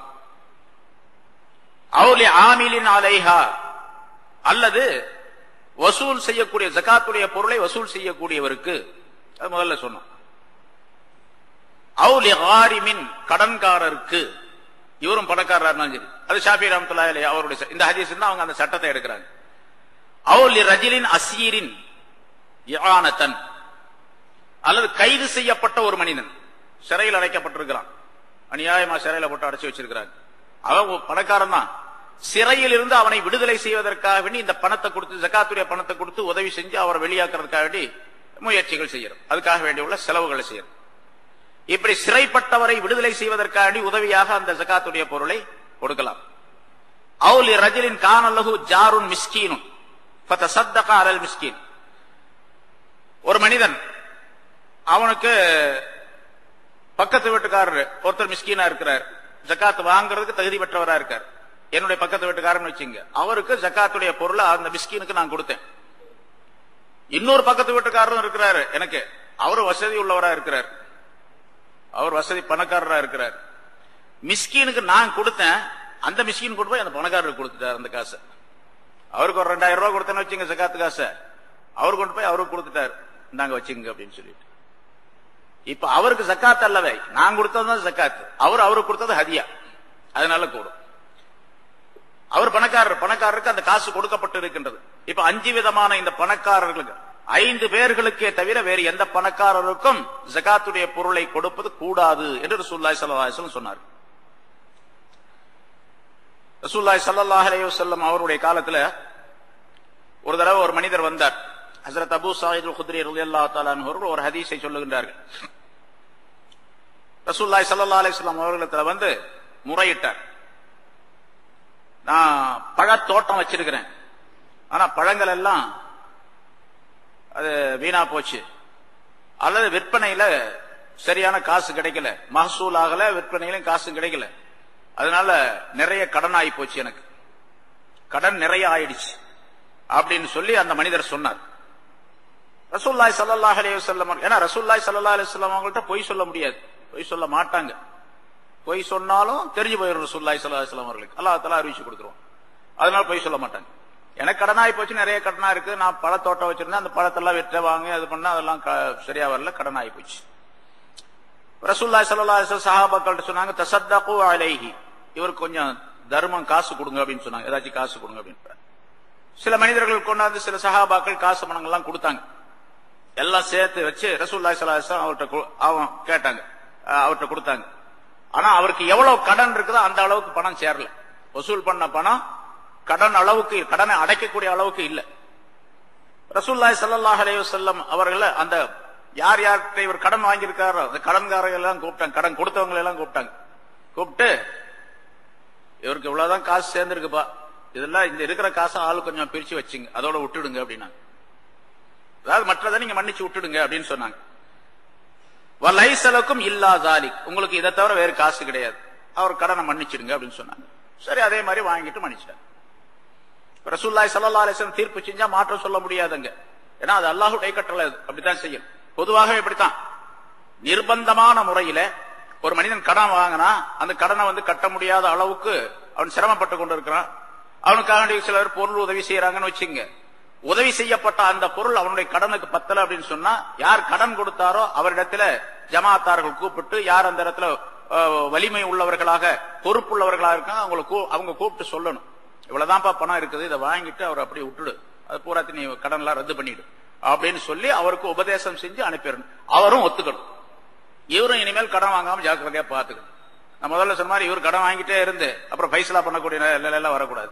அவுலி ஆமிலின் அலைஹா அல்லது வசூல் செய்யக்கூடிய ஜகாத்துடைய பொருளை வசூல் செய்யக்கூடியவருக்கு அது முதல்ல சொன்னோம் அவுலி ஹாரிமின் கடன்காரருக்கு இவரும் பணக்காரரா இருந்தாலும் சரி அது ஷாஃபி ரஹமத்துல்லாஹி அலைஹி அவருடைய ச- இந்த ஹதீஸ் தான் அவங்க அந்த சட்டத்தை எடுக்கிறாங்க அவுலி ரஜிலின் அசீரின் இஆனத்தன் அல்லது கைது செய்யப்பட்ட ஒரு மனிதன் சிறையில் அடைக்கப்பட்டிருக்கிறான் அநியாயமா சிறையில போட்டு அடைச்சு வச்சிருக்கிறாங்க அவன் ஒரு பணக்காரன் தான் சிறையில் இருந்து அவனை விடுதலை செய்வதற்காக வேண்டி இந்த பணத்தை கொடுத்து ஜகாத்துடைய பணத்தை கொடுத்து உதவி செஞ்சு அவரை வெளியாக்குறதுக்காக வேண்டி முயற்சிகள் செய்யறோம் அதுக்காக வேண்டிய உள்ள செலவுகளை செய்யறோம் இப்படி சிறைப்பட்டவரை விடுதலை செய்வதற்காக வேண்டி உதவியாக அந்த ஜகாத்துடைய பொருளை கொடுக்கலாம் அவுலி ரஜிலின் கானல்லஹு ஜாருன் மிஸ்கீனும் ஃபதசத்தக அலல் மிஸ்கீன் ஒரு மனிதன் அவனுக்கு பக்கத்து வீட்டுக்காரர் ஒருத்தர் மிஸ்கீனா இருக்கிறார் ஜக்காத் வாங்குறதுக்கு தகுதி பெற்றவரா இருக்கார் என்னுடைய பக்கத்து வீட்டுக்காரன் வச்சுங்க அவருக்கு ஜக்காத்துடைய பொருளை அந்த மிஸ்கீனுக்கு நான் கொடுத்தேன் இன்னொரு பக்கத்து வீட்டுக்காரரும் இருக்கிறாரு எனக்கு அவரு வசதி உள்ளவரா இருக்கிறார் அவர் வசதி பணக்காரரா இருக்கிறார் மிஸ்கீனுக்கு நான் கொடுத்தேன் அந்த மிஸ்கீன் கொண்டு போய் அந்த பணக்காரருக்கு கொடுத்துட்டார் அந்த காசை அவருக்கு ஒரு ரெண்டாயிரம் ரூபாய் கொடுத்தேன்னு வச்சுங்க ஜக்காத்து காசை அவர் கொண்டு போய் அவருக்கு கொடுத்துட்டார் இந்தாங்க வச்சுங்க அப்படின்னு சொல்லிட்டு இப்ப அவருக்கு ஜக்காத் அல்லவே நான் கொடுத்தது ஜக்காத் அவர் அவருக்கு கொடுத்தது ஹதியா அதனால கூடும் அவர் பணக்காரர் பணக்காரருக்கு அந்த காசு கொடுக்கப்பட்டு இருக்கின்றது இப்ப அஞ்சு விதமான இந்த பணக்காரர்களுக்கு ஐந்து பேர்களுக்கே தவிர வேறு எந்த பணக்காரருக்கும் ஜகாத்துடைய பொருளை கொடுப்பது கூடாது என்று ரசூலுல்லாஹி ஸல்லல்லாஹு அலைஹி வஸல்லம் சொன்னார் ரசூல்லாய் ஸல்லல்லாஹு அலைஹி வஸல்லம் அவருடைய காலத்துல ஒரு தடவை ஒரு மனிதர் வந்தார் ஹஜரத் அபூ சாயித் குத்ரி ரலியல்லாஹு தஆலா அன்ஹு அவர்கள் ஒரு ஹதீஸை சொல்லுகின்றார்கள் ரசூல்லாய் ஸல்லல்லாஹு அலைஹி வஸல்லம் அவர்களிடத்துல வந்து முறையிட்டார் நான் பழத்தோட்டம் வச்சிருக்கிறேன் ஆனா பழங்கள் எல்லாம் அது வீணா போச்சு அல்லது விற்பனையில சரியான காசு கிடைக்கல மகசூல் ஆகல விற்பனையிலும் காசு கிடைக்கல அதனால நிறைய கடன் ஆகி போச்சு எனக்கு கடன் நிறைய ஆயிடுச்சு அப்படின்னு சொல்லி அந்த மனிதர் சொன்னார் ரசூல்லாய் சல்லாஹ் அலைஹி வஸல்லம் ஏன்னா ரசூல்லாய் சல்லா அலைஹி வஸல்லம் அவங்கள்ட்ட பொய் சொல்ல முடியாது பொய் சொல்ல மாட்டாங்க பொய் சொன்னாலும் தெரிஞ்சு போயிடும் ரசூல்லாய் சல்லா அலுவலாம் அவர்களுக்கு அல்லாஹ் தலா அறிவிச்சு கொடுத்துருவோம் அதனால பொய் சொல்ல மாட்டாங்க எனக்கு கடனாகி போச்சு நிறைய கடனா இருக்கு நான் பழத்தோட்டம் வச்சிருந்தேன் அந்த பழத்தெல்லாம் விற்ற வாங்கி அது பண்ண அதெல்லாம் க- சரியா வரல கடன் ஆகி போச்சு ரசூல்லாய் சல்லா அலுவலம் சஹாபாக்கள்ட்ட சொன்னாங்க தசத்தகு அலைஹி இவருக்கு கொஞ்சம் தர்மம் காசு கொடுங்க அப்படின்னு சொன்னாங்க ஏதாச்சும் காசு கொடுங்க அப்படின்னு சில மனிதர்கள் கொண்டாந்து சில சஹாபாக்கள் காசு பணங்கள்லாம் கொடுத்தாங்க எல்லாம் சேர்த்து வச்சு ரசூல்லாய் சலாஹம் அவர்கிட்ட கு- அவன் கேட்டாங்க அஹ் அவர்கிட்ட கொடுத்தாங்க ஆனா அவருக்கு எவ்வளவு கடன் இருக்குதோ அந்த அளவுக்கு பணம் சேரல வசூல் பண்ண பணம் கடன் அளவுக்கு கடனை அடைக்கக்கூடிய அளவுக்கு இல்ல ரசூல்லாய் ஸல்லல்லாஹு அலைஹி வஸல்லம் அவர்கள் அந்த யார் யார்கிட்ட இவர் கடன் வாங்கியிருக்காரோ அந்த கடன்காரங்க எல்லாம் கூப்பிட்டாங்க கடன் கொடுத்தவங்களை எல்லாம் கூப்பிட்டாங்க கூப்பிட்டு இவருக்கு இவ்வளவுதான் காசு சேர்ந்திருக்குப்பா இதெல்லாம் இந்த இருக்கிற காசை ஆளு கொஞ்சம் பிரிச்சு வச்சுங்க அதோட விட்டுடுங்க அப்படின்னாங்க அதாவது மற்றதை நீங்க மன்னிச்சு விட்டுடுங்க அப்படின்னு சொன்னாங்க வலைசலுக்கும் இல்லா ஜாலிக் உங்களுக்கு இதை தவிர வேறு காசு கிடையாது அவர் கடனை மன்னிச்சிடுங்க அப்படின்னு சொன்னாங்க சரி அதே மாதிரி வாங்கிட்டு மன்னிச்சிட்டாங்க ரசூல்லாய் சல்லா அலிஸ்லாம் தீர்ப்பு செஞ்சா மாற்றம் சொல்ல முடியாதுங்க ஏன்னா அது அல்லாஹுடைய கட்டளை அது. அப்படித்தான் செய்யும் பொதுவாகவே இப்படித்தான் நிர்பந்தமான முறையில ஒரு மனிதன் கடன் வாங்கினா அந்த கடனை வந்து கட்ட முடியாத அளவுக்கு அவன் சிரமப்பட்டு கொண்டிருக்கிறான் அவனுக்காக வேண்டி சிலர் பொருள் உதவி செய்யறாங்கன்னு வச்சுங்க உதவி செய்யப்பட்ட அந்த பொருள் அவனுடைய கடனுக்கு பத்தல அப்படின்னு சொன்னா யார் கடன் கொடுத்தாரோ அவரிடத்துல ஜமாத்தார்கள் கூப்பிட்டு யார் அந்த இடத்துல அஹ், வலிமை உள்ளவர்களாக பொறுப்புள்ளவர்களாக இருக்காங்க அவங்களை கூ- அவங்க கூப்பிட்டு சொல்லணும் இவ்வளவுதான்ப்பா பணம் இருக்குது இதை வாங்கிட்டு அவர் அப்படியே விட்டுடு அது பூராத்தி நீ கடன் எல்லாம் ரத்து பண்ணிடு அப்படின்னு சொல்லி அவருக்கு உபதேசம் செஞ்சு அனுப்பிடணும் அவரும் ஒத்துக்கணும் இவரும் இனிமேல் கடன் வாங்காம ஜாக்கிரதையா பாத்துக்கணும் நான் முதல்ல சொன்ன மாதிரி இவர் கடன் வாங்கிட்டே இருந்து அப்புறம் பைசலா பண்ணக்கூடிய நிலை எல்லாம் வரக்கூடாது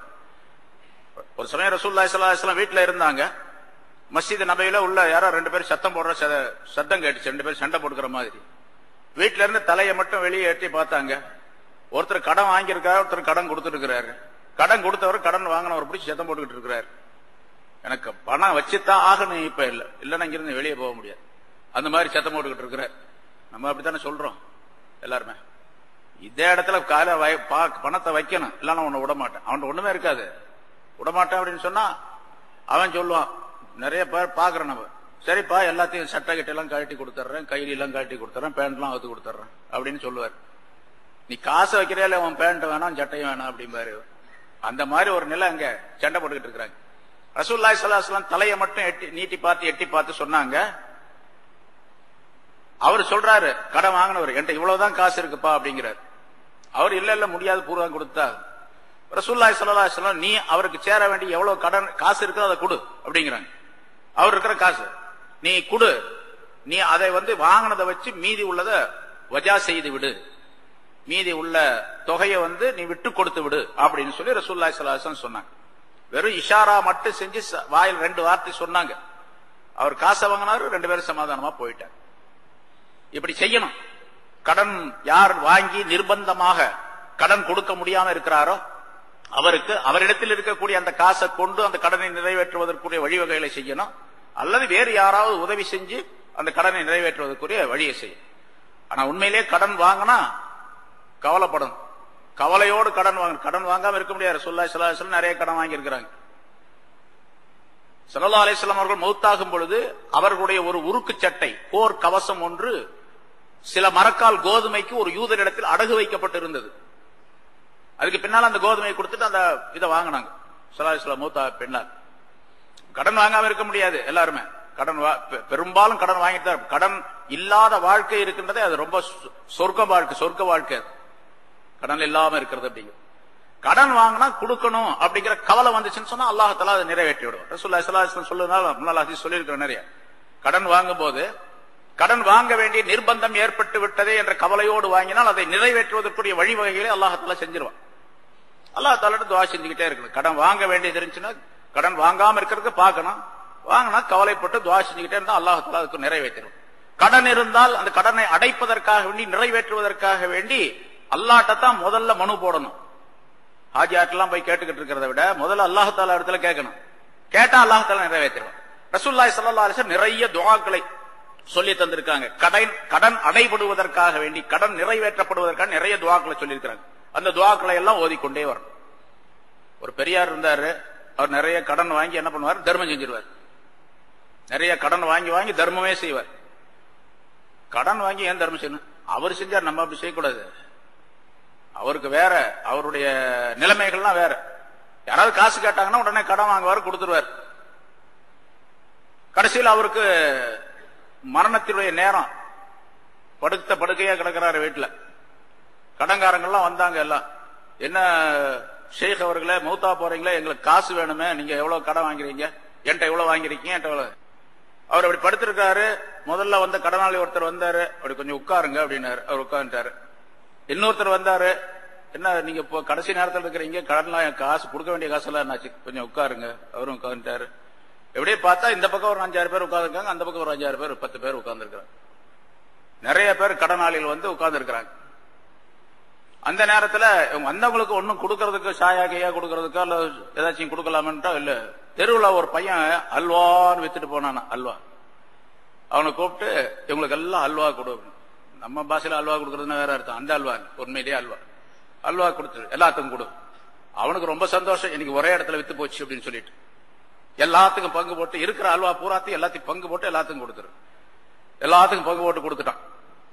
ஒரு சமயம் ரசூல்லா சல்லாஹ் வீட்டுல இருந்தாங்க மஸ்ஜித் நபையில உள்ள யாரோ ரெண்டு பேரும் சத்தம் போடுற சத- சத்தம் கேட்டுச்சு ரெண்டு பேரும் சண்டை போட்டுக்கிற மாதிரி வீட்டுல இருந்து தலையை மட்டும் வெளியே எட்டி பார்த்தாங்க ஒருத்தர் கடன் வாங்கியிருக்காரு ஒருத்தர் கடன் கொடுத்துருக்கிறாரு கடன் கொடுத்தவர் கடன் வாங்கினவர் பிடிச்சி சத்தம் போட்டுக்கிட்டு இருக்கிறாரு எனக்கு பணம் வச்சுதான் ஆகணும் இப்ப இல்ல இல்லைன்னா இங்கிருந்து வெளியே போக முடியாது அந்த மாதிரி சத்தம் போட்டுக்கிட்டு இருக்கிறார் நம்ம அப்படித்தானே சொல்றோம் எல்லாருமே இதே இடத்துல கால வய- பா- பணத்தை வைக்கணும் இல்லைன்னா உன்னை விட மாட்டேன் அவன் ஒண்ணுமே இருக்காது விட மாட்டேன் அப்படின்னு சொன்னா அவன் சொல்லுவான் நிறைய பேர் பாக்குறேன் நம்ம சரிப்பா எல்லாத்தையும் சட்டை கிட்ட எல்லாம் கழட்டி கொடுத்துட்றேன் கையில எல்லாம் கழட்டி கொடுத்துறேன் பேண்ட் எல்லாம் அவுத்து கொடுத்துட்றேன் அப்படின்னு சொல்லுவார் நீ காசு வைக்கிறியா இல்ல உன் பேண்ட் வேணாம் சட்டையும் வேணாம் அப்படிம்பாரு அந்த மாதிரி ஒரு நிலை அங்க சண்டை போட்டுக்கிட்டு இருக்கிறாங்க ரசூல்லாய் சல்லாஹ் தலையை மட்டும் எட்டி நீட்டி பார்த்து எட்டி பார்த்து சொன்னாங்க அவர் சொல்றாரு கடன் வாங்கினவர் என்கிட்ட இவ்வளவுதான் காசு இருக்குப்பா அப்படிங்கிறார் அவர் இல்ல இல்ல முடியாது பூர்வா கொடுத்தா ரசூல்லாய் சல்லா சொல்லம் நீ அவருக்கு சேர வேண்டிய எவ்வளவு கடன் காசு இருக்கோ அதை கொடு அப்படிங்கிறாங்க அவர் இருக்கிற காசு நீ கொடு நீ அதை வந்து வாங்கினதை வச்சு மீதி உள்ளதை வஜா செய்து விடு மீதி உள்ள தொகையை வந்து நீ விட்டு கொடுத்து விடு அப்படின்னு சொல்லி ரசூல்லாய் சல்லாஹ் சொன்னாங்க வெறும் இஷாரா மட்டும் செஞ்சு ச- வாயில் ரெண்டு வார்த்தை சொன்னாங்க அவர் காசை வாங்கினாரு ரெண்டு பேரும் சமாதானமா போயிட்டார் இப்படி செய்யணும் கடன் யார் வாங்கி நிர்பந்தமாக கடன் கொடுக்க முடியாம இருக்கிறாரோ அவருக்கு அவரிடத்தில் இருக்கக்கூடிய அந்த காசை கொண்டு அந்த கடனை நிறைவேற்றுவதற்குரிய வழிவகைகளை செய்யணும் அல்லது வேறு யாராவது உதவி செஞ்சு அந்த கடனை நிறைவேற்றுவதற்குரிய வழியை செய்யும் ஆனா உண்மையிலேயே கடன் வாங்கினா கவலைப்படணும் கவலையோடு கடன் வாங்க கடன் வாங்காம இருக்க முடியாது சொல்லா சில நிறைய கடன் வாங்கி இருக்கிறாங்க சல்லா அலிஸ்லாம் அவர்கள் மௌத்தாகும் பொழுது அவர்களுடைய ஒரு உருக்கு சட்டை போர் கவசம் ஒன்று சில மரக்கால் கோதுமைக்கு ஒரு யூதரிடத்தில் அடகு வைக்கப்பட்டிருந்தது அதுக்கு பின்னால் அந்த கோதுமையை கொடுத்துட்டு அந்த இதை வாங்கினாங்க சல்லா அலிஸ்லாம் மௌத்தா பின்னால் கடன் வாங்காம இருக்க முடியாது எல்லாருமே கடன் வா- பெ- பெரும்பாலும் கடன் வாங்கிட்டு தான் இருப்போம். கடன் இல்லாத வாழ்க்கை இருக்கின்றதே அது ரொம்ப சொ- சொர்க்க வாழ்க்கை சொர்க்க வாழ்க்கை அது கடன் இல்லாம இருக்கிறது அப்படிங்கிறது கடன் வாங்கினா கொடுக்கணும் அப்படிங்கிற கவலை வந்துச்சுன்னு சொன்னா அல்லாஹால அதை நிறைவேற்றி விடுவோம் ரசூல்லா ஸல்லல்லாஹு அலைஹி வஸல்லம் சொல்லுனால முன்னாள் ஹதீஸ் சொல்லியிருக்கிறோம் நிறைய கடன் வாங்கும் போது கடன் வாங்க வேண்டிய நிர்பந்தம் ஏற்பட்டு விட்டதே என்ற கவலையோடு வாங்கினால் அதை நிறைவேற்றுவதற்குரிய வழிவகைகளை அல்லாஹால செஞ்சிருவான் அல்லாஹ் தாலாட்ட துவா செஞ்சுக்கிட்டே இருக்கணும் கடன் வாங்க வேண்டியது இருந்துச்சுன்னா கடன் வாங்காம இருக்கிறதுக்கு பார்க்கணும் வாங்கினா கவலைப்பட்டு துவா செஞ்சுக்கிட்டே இருந்தா அல்லாஹ் தாலா அதுக்கு நிறைவேற்றிடும் கடன் இருந்தால் அந்த கடனை அடைப்பதற்காக வேண்டி நிறைவேற்றுவதற்காக வேண்டி அல்லாட்ட தான் முதல்ல மனு போடணும் ஹாஜியாட்டெல்லாம் போய் கேட்டுக்கிட்டு இருக்கிறத விட முதல்ல அல்லாஹால இடத்துல கேட்கணும் கேட்டா அல்லாஹால நிறைவேற்றிடுவான் ரசூல்லாய் சல்லா அலிசன் நிறைய துவாக்களை சொல்லி தந்திருக்காங்க கடன் கடன் அடைபடுவதற்காக வேண்டி கடன் நிறைவேற்றப்படுவதற்காக நிறைய துவாக்களை சொல்லியிருக்கிறாங்க அந்த துவாக்களை எல்லாம் ஓதிக்கொண்டே வரணும் ஒரு பெரியார் இருந்தாரு அவர் நிறைய கடன் வாங்கி என்ன பண்ணுவார் தர்மம் செஞ்சிருவார் நிறைய கடன் வாங்கி வாங்கி தர்மமே செய்வார் கடன் வாங்கி ஏன் தர்மம் செய்யணும் அவர் செஞ்சார் நம்ம அப்படி செய்யக்கூடாது அவருக்கு வேற அவருடைய நிலைமைகள்லாம் வேற யாராவது காசு கேட்டாங்கன்னா உடனே கடன் வாங்குவார் கொடுத்துருவார் கடைசியில் அவருக்கு மரணத்தினுடைய நேரம் படுத்த படுக்கையா கிடக்கிறாரு வீட்டுல கடன்காரங்கள்லாம் வந்தாங்க எல்லாம் என்ன ஷேக் அவர்களே மௌத்தா போறீங்களே எங்களுக்கு காசு வேணுமே நீங்க எவ்வளவு கடன் வாங்குறீங்க என்கிட்ட எவ்வளவு வாங்கிருக்கீங்க என்கிட்ட எவ்வளவு அவர் அப்படி படுத்திருக்காரு முதல்ல வந்த கடனாளி ஒருத்தர் வந்தாரு அப்படி கொஞ்சம் உட்காருங்க அப்படின்னாரு அவர் உட்காந்துட்டாரு இன்னொருத்தர் வந்தாரு என்ன நீங்க இப்போ கடைசி நேரத்தில் இருக்கிறீங்க கடன்லாம் காசு கொடுக்க வேண்டிய காசெல்லாம் என்னாச்சு கொஞ்சம் உட்காருங்க அவரும் உட்காந்துட்டாரு எப்படியே பார்த்தா இந்த பக்கம் ஒரு அஞ்சாறு பேர் உட்காந்துருக்காங்க அந்த பக்கம் ஒரு அஞ்சாறு பேர் பத்து பேர் உட்காந்துருக்காங்க நிறைய பேர் கடனாளிகள் வந்து உட்கார்ந்துருக்கிறாங்க அந்த நேரத்துல இவங்க வந்தவங்களுக்கு ஒன்னும் கொடுக்கறதுக்கு சாயா கையா கொடுக்கறதுக்கோ இல்ல ஏதாச்சும் கொடுக்கலாமன்றா இல்ல தெருவுல ஒரு பையன் அல்வான்னு வித்துட்டு போனானா அல்வா அவனை கூப்பிட்டு இவங்களுக்கு எல்லாம் அல்வா கொடு நம்ம பாஷையில அல்வா கொடுக்கறதுன்னு வேற அர்த்தம் அந்த அல்வா உண்மையிலேயே அல்வா அல்வா கொடுத்துரு எல்லாத்துக்கும் கொடு அவனுக்கு ரொம்ப சந்தோஷம் இன்னைக்கு ஒரே இடத்துல வித்து போச்சு அப்படின்னு சொல்லிட்டு எல்லாத்துக்கும் பங்கு போட்டு இருக்கிற அல்வா பூராத்தையும் எல்லாத்தையும் பங்கு போட்டு எல்லாத்துக்கும் கொடுத்துரு எல்லாத்துக்கும் பங்கு போட்டு கொடுத்துட்டான்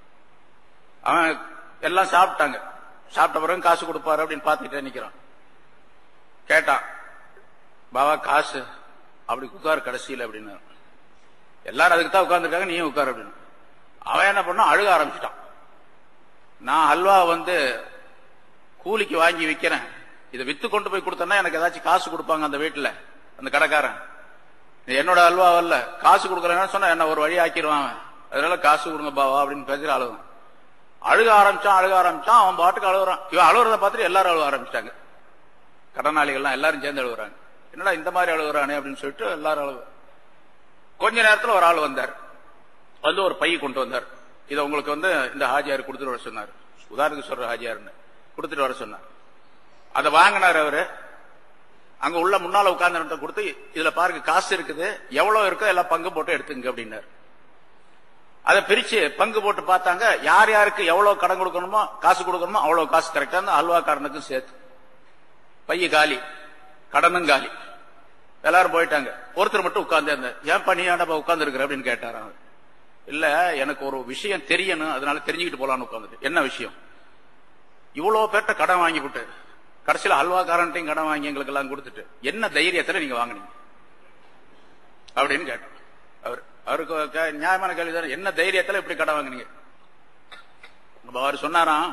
அவன் எல்லாம் சாப்பிட்டாங்க சாப்பிட்ட பிறகு காசு கொடுப்பாரு அப்படின்னு பார்த்துக்கிட்டே நிக்கிறான் கேட்டான் பாபா காசு அப்படி உட்காரு கடைசியில் அப்படின்னு எல்லாரும் அதுக்கு தான் உட்கார்ந்துருக்காங்க நீயும் உட்காரு அப்படின்னு அவன் என்ன பண்ணா அழுக ஆரம்பிச்சிட்டான் நான் அல்வா வந்து கூலிக்கு வாங்கி விற்கிறேன் இதை வித்து கொண்டு போய் கொடுத்தேன்னா எனக்கு ஏதாச்சும் காசு கொடுப்பாங்க அந்த வீட்டுல அந்த கடைக்காரன் இது என்னோட அல்வா அல்ல காசு கொடுக்கலன்னு சொன்னா என்ன ஒரு வழி ஆக்கிடுவான் அவன். அதனால காசு கொடுங்க பாவா அப்படின்னு பேசுற அழுகும் அழுக ஆரம்பிச்சான் அழுக ஆரம்பிச்சான் அவன் பாட்டுக்கு அழுகுறான் இவன் அழுகுறத பார்த்துட்டு எல்லாரும் அழுக ஆரம்பிச்சிட்டாங்க கடனாளிகள்லாம் எல்லாரும் சேர்ந்து அழுகுறாங்க என்னடா இந்த மாதிரி அழுகுறானே அப்படின்னு சொல்லிட்டு எல்லாரும் அழுகு கொஞ்ச நேரத்துல ஒரு ஆள் வந்தார் வந்து ஒரு பை கொண்டு வந்தார் இதை உங்களுக்கு வந்து இந்த ஹாஜியார் கொடுத்துட்டு வர சொன்னார் உதாரணத்துக்கு சொல்ற ஹாஜியார்னு கொடுத்துட்டு வர சொன்னார் அதை வாங்கினார் அவரு அங்க உள்ள முன்னால உட்கார்ந்து கொடுத்து இதுல பாருங்க காசு இருக்குது எவ்வளவு இருக்கோ எல்லாம் பங்கு போட்டு எடுத்துங்க அப்படின்னாரு அதை பிரிச்சு பங்கு போட்டு பார்த்தாங்க யார் யாருக்கு எவ்வளவு கடன் கொடுக்கணுமோ காசு கொடுக்கணுமோ அவ்வளவு காசு கரெக்டா அந்த அல்வாக்காரனுக்கும் சேர்த்து பைய காலி கடனும் காலி எல்லாரும் போயிட்டாங்க ஒருத்தர் மட்டும் உட்கார்ந்து இருந்த ஏன் பணியாடப்பா உட்கார்ந்து இருக்கிற அப்படின்னு கேட்டாராம் அவர். இல்ல எனக்கு ஒரு விஷயம் தெரியணும் அதனால தெரிஞ்சுக்கிட்டு போலான்னு உட்காந்துட்டு என்ன விஷயம் இவ்வளவு பேர்ட்ட கடன் வாங்கி விட்டு கடைசியில அல்வாக்காரன்ட்டையும் கடன் வாங்கி எங்களுக்கு எல்லாம் கொடுத்துட்டு என்ன தைரியத்துல நீங்க வாங்குனீங்க அப்படின்னு கேட்டோம் அவர் அவருக்கு கே- நியாயமான கேள்வி தானே என்ன தைரியத்துல இப்படி கடன் வாங்குனீங்க அப்ப அவர் சொன்னாராம்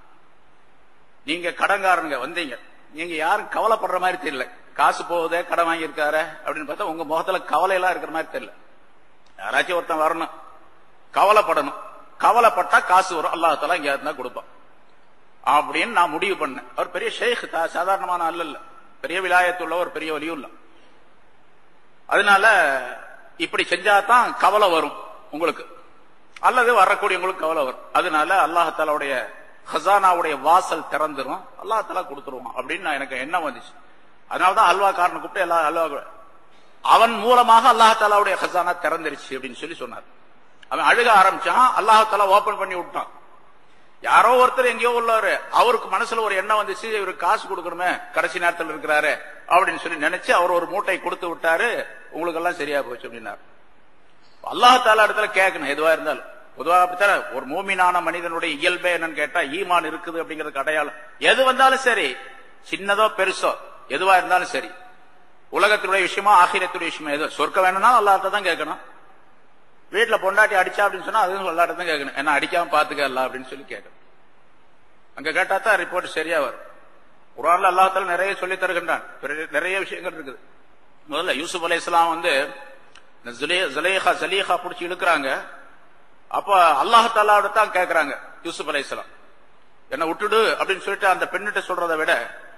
நீங்க கடன்காரனுங்க வந்தீங்க நீங்க யாரும் கவலைப்படுற மாதிரி தெரியல காசு போகுதே கடன் வாங்கியிருக்காரு அப்படின்னு பார்த்தா உங்க முகத்துல கவலை எல்லாம் இருக்கிற மாதிரி தெரியல யாராச்சும் ஒருத்தன் வரணும் கவலைப்படணும் கவலைப்பட்டா காசு வரும் அல்லாஹால இங்க இருந்தா கொடுப்பான் அப்படின்னு நான் முடிவு பண்ணேன் அவர் பெரிய ஷேக் தா- சாதாரணமான அல்ல இல்ல பெரிய விலாயத்துள்ள ஒரு பெரிய வலியும் இல்ல அதனால இப்படி செஞ்சாதான் கவலை வரும் உங்களுக்கு அல்லது வரக்கூடியவங்களுக்கு கவலை வரும் அதனால அல்லாஹாலாவுடைய ஹசானாவுடைய வாசல் திறந்துரும் அல்லாஹாலா கொடுத்துருவான் அப்படின்னு நான் எனக்கு எண்ணம் வந்துச்சு அதனாலதான் அல்வா காரனை கூப்பிட்டு எல்லா அல்வா கு- அவன் மூலமாக அல்லாஹாலாவுடைய ஹசானா திறந்துருச்சு அப்படின்னு சொல்லி சொன்னார் அவன் அழுக ஆரம்பிச்சான் அல்லாஹாலா ஓபன் பண்ணி விட்டான் யாரோ ஒருத்தர் எங்கேயோ உள்ளாரு அவருக்கு மனசுல ஒரு எண்ணம் வந்துச்சு இவருக்கு காசு கொடுக்கணுமே கடைசி நேரத்தில் இருக்கிறாரு அப்படின்னு சொல்லி நினைச்சு அவர் ஒரு மூட்டை கொடுத்து விட்டாரு உங்களுக்கு எல்லாம் சரியா போச்சு அப்படின்னாரு அல்லாஹால இடத்துல கேட்கணும் எதுவா இருந்தாலும் பொதுவாக அப்படித்தானே ஒரு மூமினான மனிதனுடைய இயல்பே என்னன்னு கேட்டா ஈமான் இருக்குது அப்படிங்கிறது அடையாளம் எது வந்தாலும் சரி சின்னதோ பெருசோ எதுவா இருந்தாலும் சரி உலகத்தினுடைய விஷயமா ஆகிரத்துடைய விஷயமா எது சொர்க்கம் வேணும்னா அல்லாஹ்ட்ட தான் கேட்கணும் வீட்டுல பொண்டாட்டி அடிச்சா அப்படின்னு சொன்னா அதுவும் அல்லாட்ட தான் கேட்கணும் என்ன அடிக்காம பாத்துக்க அல்ல அப்படின்னு சொல்லி கேட்கணும் அங்க கேட்டா தான் ரிப்போர்ட் சரியா வரும் குரான்ல அல்லாஹால நிறைய சொல்லி தருகின்றான் பெரிய- நிறைய விஷயங்கள் இருக்குது முதல்ல யூசுப் அலை இஸ்லாம் வந்து இந்த ஜுலே- ஜுலேஹா ஜலீஹா புடிச்சு இழுக்கிறாங்க அப்ப அல்லாஹாலாவோட தான் கேட்கறாங்க யூசுப் அலை இஸ்லாம் என்ன விட்டுடு அப்படின்னு சொல்லிட்டு அந்த பெண்ணிட்ட சொல்றதை விட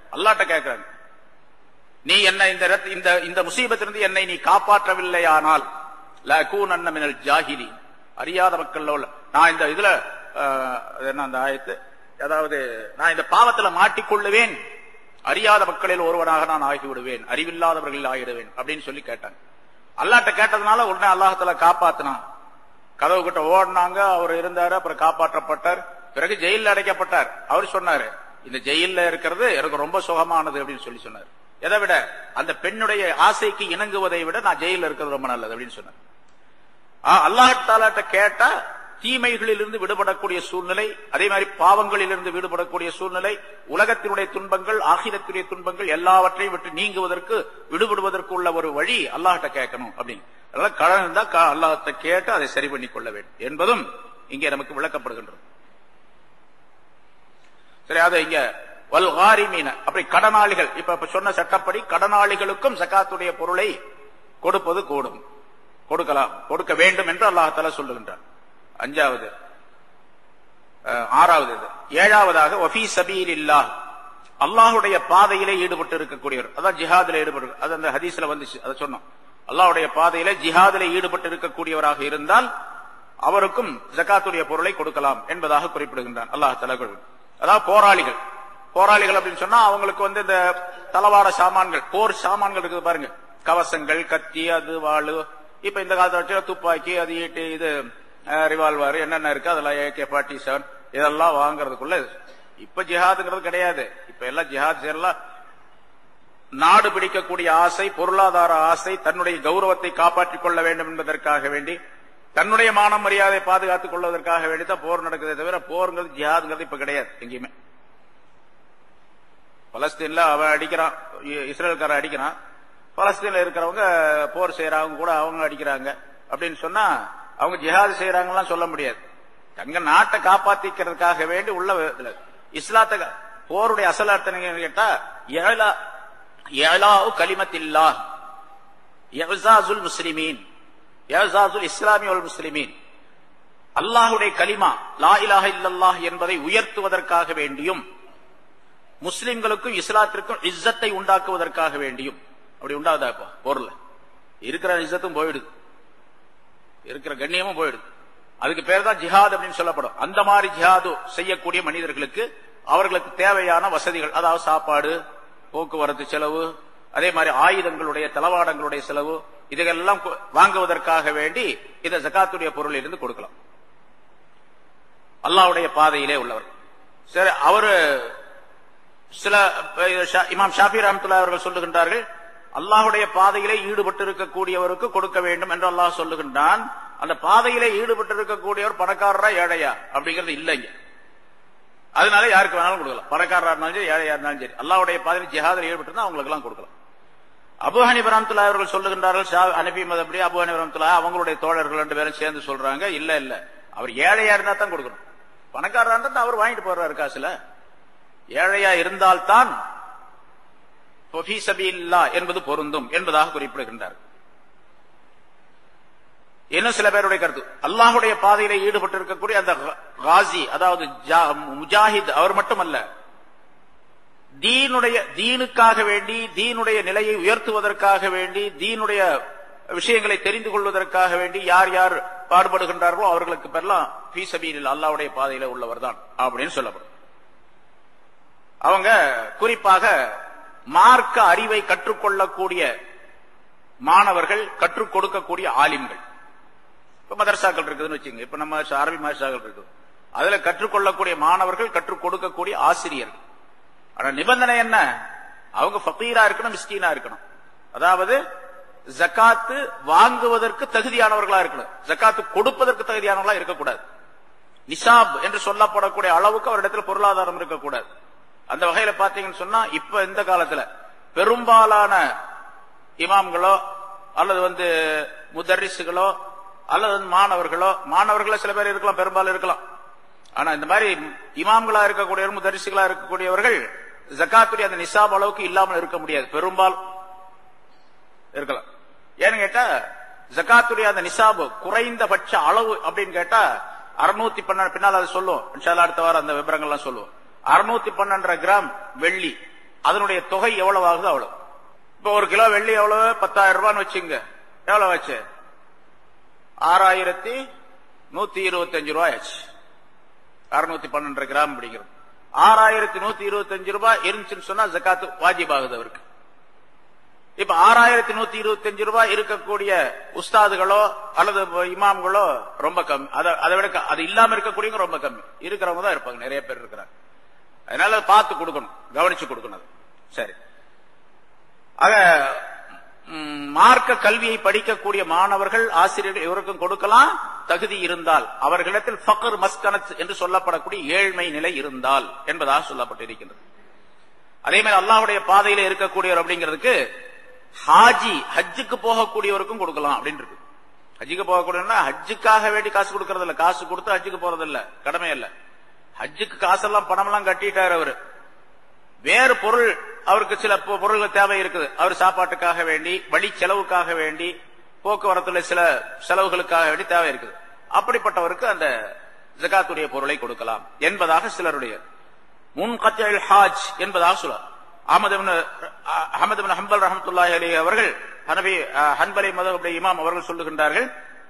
அல்லாட்ட கேட்கிறாங்க நீ என்ன இந்த இடத்து- இந்த இந்த முசீபத்திலிருந்து என்னை நீ காப்பாற்றவில்லையானால் லகூனன்ன மினல் ஜாஹிலி அறியாத மக்கள்ல உள்ள நான் இந்த இதுல ஆஹ், அது என்ன அந்த ஆயத்து அதாவது நான் இந்த பாவத்துல மாட்டிக்கொள்ளுவேன் அறியாத மக்களில் ஒருவனாக நான் ஆகிவிடுவேன் அறிவில்லாதவர்களில் ஆகிடுவேன் அப்படின்னு சொல்லி கேட்டாங்க அல்லாட்ட கேட்டதுனால உடனே அல்லாஹத்துல காப்பாத்தினான் கதவு கிட்ட ஓடினாங்க அவர் இருந்தாரு அப்புறம் காப்பாற்றப்பட்டார் பிறகு ஜெயில அடைக்கப்பட்டார் அவர் சொன்னாரு இந்த ஜெயில்ல இருக்கிறது எனக்கு ரொம்ப சுகமானது அப்படின்னு சொல்லி சொன்னார் எதை விட அந்த பெண்ணுடைய ஆசைக்கு இணங்குவதை விட நான் ஜெயில இருக்கிறது ரொம்ப நல்லது அப்படின்னு சொன்னார் அல்லாஹாலாட்ட கேட்டா தீமைகளிலிருந்து விடுபடக்கூடிய சூழ்நிலை அதே மாதிரி பாவங்களிலிருந்து விடுபடக்கூடிய சூழ்நிலை உலகத்தினுடைய துன்பங்கள் ஆகிரத்தினுடைய துன்பங்கள் எல்லாவற்றையும் விட்டு நீங்குவதற்கு விடுபடுவதற்கு உள்ள ஒரு வழி அல்லாஹ்ட்ட கேட்கணும் அப்படின்னு அதனால கடன் இருந்தா க- அல்லாஹ்ட்ட கேட்டு அதை சரி பண்ணி கொள்ள வேண்டும் என்பதும் இங்கே நமக்கு விளக்கப்படுகின்றது சரி அது இங்க வல்காரிமீன அப்படி கடனாளிகள் இப்ப இப்ப சொன்ன சட்டப்படி கடனாளிகளுக்கும் ஜகாத்துடைய பொருளை கொடுப்பது கூடும் கொடுக்கலாம் கொடுக்க வேண்டும் என்று அல்லாஹால சொல்லுகின்றார் அஞ்சாவது அஹ், ஆறாவது இது ஏழாவதாக ஒஃபி சபீல் இல்லா அல்லாஹுடைய பாதையிலே ஈடுபட்டு இருக்கக்கூடியவர் அதான் ஜிஹாதில் ஈடுபட்டு அது அந்த ஹதீஸ்ல வந்துச்சு அதை சொன்னோம் அல்லாஹ்வுடைய பாதையிலே ஜிஹாதிலே ஈடுபட்டு இருக்கக்கூடியவராக இருந்தால் அவருக்கும் ஜகாத்துடைய பொருளை கொடுக்கலாம் என்பதாக குறிப்பிடுகின்றான் அல்லாஹ் தலா அதாவது போராளிகள் போராளிகள் அப்படின்னு சொன்னா அவங்களுக்கு வந்து இந்த தளவாட சாமான்கள் போர் சாமான்கள் இருக்குது பாருங்க கவசங்கள் கத்தி அது வாளு இப்ப இந்த காலத்துல வச்சு துப்பாக்கி அது ஈட்டு இது ரிவால்வர் என்னென்ன இருக்கு அதெல்லாம் ஏகே ஃபார்ட்டி செவன் இதெல்லாம் வாங்குறதுக்குள்ள இப்ப ஜிஹாதுங்கிறது கிடையாது இப்ப எல்லாம் ஜிஹாத் எல்லாம் நாடு பிடிக்கக்கூடிய ஆசை பொருளாதார ஆசை தன்னுடைய கௌரவத்தை காப்பாற்றிக் கொள்ள வேண்டும் என்பதற்காக வேண்டி தன்னுடைய மான மரியாதை பாதுகாத்துக் கொள்வதற்காக வேண்டி தான் போர் நடக்குதே தவிர போருங்கிறது ஜிஹாதுங்கிறது இப்ப கிடையாது எங்கேயுமே பலஸ்தீன்ல அவன் அடிக்கிறான் இ- இஸ்ரேல்காரன் அடிக்கிறான் பலஸ்தீன்ல இருக்கிறவங்க போர் செய்யறவங்க கூட அவங்க அடிக்கிறாங்க அப்படின்னு சொன்னா அவங்க ஜிஹாது செய்யறாங்கலாம் சொல்ல முடியாது தங்க நாட்டை காப்பாத்திக்கிறதுக்காக வேண்டி உள்ள இதுல இஸ்லாத்த க- போருடைய அசல் அர்த்தம் என்னன்னு கேட்டா ஏழா ஏழாவு கலிமத்தில்லா எஹாசுல் முஸ்லிமீன் எஹாசுல் இஸ்லாமிய முஸ்லிமீன் அல்லாஹுடைய கலிமா லா இலாஹ இல்லல்லாஹ் என்பதை உயர்த்துவதற்காக வேண்டியும் முஸ்லிம்களுக்கும் இஸ்லாத்திற்கும் இஸ்ஸத்தை உண்டாக்குவதற்காக வேண்டியும் அப்படி உண்டாகுதா இப்போ பொருள் இருக்கிற இஸ்ஸத்தும் போயிடுது இருக்கிற கண்ணியமும் போயிடுது அதுக்கு பேர் தான் ஜிஹாத் அப்படின்னு சொல்லப்படும் அந்த மாதிரி ஜிஹாது செய்யக்கூடிய மனிதர்களுக்கு அவர்களுக்கு தேவையான வசதிகள் அதாவது சாப்பாடு போக்குவரத்து செலவு அதே மாதிரி ஆயுதங்களுடைய தளவாடங்களுடைய செலவு இதுகளெல்லாம் கு- வாங்குவதற்காக வேண்டி இந்த ஜகாத்துடைய பொருளில் இருந்து கொடுக்கலாம் அல்லாஹ்வுடைய பாதையிலே உள்ளவர் சரி அவரு சில அஹ், ஷா- இமாம் ஷாஃபி ரஹமத்துல்லா அவர்கள் சொல்லுகின்றார்கள் அல்லாஹுடைய பாதையிலே ஈடுபட்டு இருக்கக்கூடியவருக்கு கொடுக்க வேண்டும் என்று அல்லாஹ் சொல்லுகின்றான் அந்த பாதையிலே ஈடுபட்டு இருக்கக்கூடியவர் பணக்காரரா ஏழையா அப்படிங்கிறது இல்லைங்க அதனால யாருக்கு வேணாலும் கொடுக்கலாம் பணக்காரரா இருந்தாலும் சரி ஏழையா இருந்தாலும் சரி அல்லாஹ்வுடைய பாதையில் ஜிஹாதில் ஈடுபட்டு அவங்களுக்கு எல்லாம் கொடுக்கலாம் அபு ஹனீப் ரஹமத்துல்லா அவர்கள் சொல்லுகின்றார்கள் ஷா- ஹனபி மதப்படி அபு ஹனீப் ரஹமத்துல்லா அவங்களுடைய தோழர்கள் ரெண்டு பேரும் சேர்ந்து சொல்றாங்க இல்ல இல்ல அவர் ஏழையா இருந்தா தான் கொடுக்கணும் பணக்காரரா இருந்தா தான் அவர் வாங்கிட்டு போறாரு காசுல ஏழையா இருந்தால்தான் ஃபீ சபீலில்லாஹ் என்பது பொருந்தும் என்பதாக குறிப்பிடுகின்றார் இன்னும் சில பேருடைய கருத்து அல்லாஹுடைய பாதையில ஈடுபட்டு இருக்கக்கூடிய அந்த காசி அதாவது ஜா- முஜாஹித் அவர் மட்டுமல்ல தீனுடைய தீனுக்காக வேண்டி தீனுடைய நிலையை உயர்த்துவதற்காக வேண்டி தீனுடைய விஷயங்களை தெரிந்து கொள்வதற்காக வேண்டி யார் யார் பாடுபடுகின்றார்களோ அவர்களுக்கு பெறலாம் ஃபீ சபீலில் அல்லாஹ்வுடைய பாதையில உள்ளவர் தான் அப்படின்னு சொல்லப்படும் அவங்க குறிப்பாக மார்க்க அறிவை கற்றுக்கொள்ளக்கூடிய மாணவர்கள் கற்றுக் கொடுக்கக்கூடிய ஆலிம்கள் இப்ப மதரசாக்கள் இருக்குதுன்னு வச்சுங்க இப்ப நம்ம அரபி மதரசாக்கள் இருக்குது அதுல கற்றுக்கொள்ளக்கூடிய மாணவர்கள் கற்றுக் கொடுக்கக்கூடிய ஆசிரியர்கள் ஆனா நிபந்தனை என்ன அவங்க ஃபகீரா இருக்கணும் மிஸ்கீனா இருக்கணும் அதாவது ஜக்காத்து வாங்குவதற்கு தகுதியானவர்களா இருக்கணும் ஜக்காத்து கொடுப்பதற்கு தகுதியானவர்களா இருக்கக்கூடாது நிசாப் என்று சொல்லப்படக்கூடிய அளவுக்கு அவரிடத்தில் பொருளாதாரம் இருக்கக்கூடாது அந்த வகையில பாத்தீங்கன்னு சொன்னா இப்ப இந்த காலத்துல பெரும்பாலான இமாம்களோ அல்லது வந்து முதரிசுகளோ அல்லது வந்து மாணவர்களோ மாணவர்களோ சில பேர் இருக்கலாம் பெரும்பாலும் இருக்கலாம் ஆனா இந்த மாதிரி இமாம்களா இருக்கக்கூடியவர் முதரிசுகளா இருக்கக்கூடியவர்கள் ஜக்காத்துடைய அந்த நிசாப் அளவுக்கு இல்லாமல் இருக்க முடியாது பெரும்பாலும் இருக்கலாம் ஏன்னு கேட்டா ஜக்காத்துடைய அந்த நிசாபு குறைந்தபட்ச அளவு அப்படின்னு கேட்டா அறுநூத்தி பன்னெண்டு பின்னால் அதை சொல்லுவோம் இன்ஷா அல்லாஹ் அடுத்த வாரம் அந்த விவரங்கள்லாம் சொல்லுவோம் அறுநூத்தி பன்னெண்டரை கிராம் வெள்ளி அதனுடைய தொகை எவ்வளவு ஆகுது அவ்வளவு இப்ப ஒரு கிலோ வெள்ளி எவ்வளவு பத்தாயிரம் ரூபான்னு வச்சுங்க எவ்வளவு ஆச்சு ஆறாயிரத்தி நூத்தி இருபத்தி அஞ்சு ரூபாய் ஆச்சு அறுநூத்தி பன்னெண்டு கிராம் அப்படிங்கிறது ஆறாயிரத்தி நூத்தி இருபத்தி அஞ்சு ரூபாய் இருந்துச்சுன்னு சொன்னா ஜக்காத்து வாஜிப் ஆகுது அவருக்கு இப்ப ஆறாயிரத்தி நூத்தி இருபத்தி அஞ்சு ரூபாய் இருக்கக்கூடிய உஸ்தாதுகளோ அல்லது இமாம்களோ ரொம்ப கம்மி அதை அதை விட க- அது இல்லாம இருக்கக்கூடியவங்க ரொம்ப கம்மி இருக்கிறவங்க தான் இருப்பாங்க நிறைய பேர் இருக்கிறாங்க அதனால அதை பார்த்து கொடுக்கணும் கவனிச்சு கொடுக்கணும் அது. சரி ஆக ம், மார்க்க கல்வியை படிக்கக்கூடிய மாணவர்கள் ஆசிரியர்கள் இவருக்கும் கொடுக்கலாம் தகுதி இருந்தால் அவர்களிடத்தில் ஃபக்ர் மஸ்கனத் என்று சொல்லப்படக்கூடிய ஏழ்மை நிலை இருந்தால் என்பதாக சொல்லப்பட்டிருக்கின்றது அதே மாதிரி அல்லாஹ்வுடைய பாதையில இருக்கக்கூடியவர் அப்படிங்கிறதுக்கு ஹாஜி ஹஜ்ஜுக்கு போகக்கூடியவருக்கும் கொடுக்கலாம் அப்படின்னு இருக்கு ஹஜ்ஜுக்கு போகக்கூடியவனா ஹஜ்ஜுக்காக வேண்டி காசு கொடுக்கறது இல்ல காசு கொடுத்து ஹஜ்ஜுக்கு போறது இல்ல கடமை இல்ல ஹஜ்ஜுக்கு காசெல்லாம் பணமெல்லாம் கட்டிட்டாரு அவரு வேறு பொருள் அவருக்கு சில பொ- பொருள்கள் தேவை இருக்குது அவர் சாப்பாட்டுக்காக வேண்டி வழி செலவுக்காக வேண்டி போக்குவரத்துல சில செலவுகளுக்காக வேண்டி தேவை இருக்குது அப்படிப்பட்டவருக்கு அந்த ஜகாத்துடைய பொருளை கொடுக்கலாம் என்பதாக சிலருடைய முன்கத்தில் ஹாஜ் என்பதாக சொல்றார் அஹமது இப்னு- அஹ் அஹமது பின் ஹம்பல் ரஹமத்துல்லாஹி அலைஹி அவர்கள் ஹனபி அஹ், ஹன்பலி மதகுடைய இமாம் அவர்கள் சொல்லுகின்றார்கள்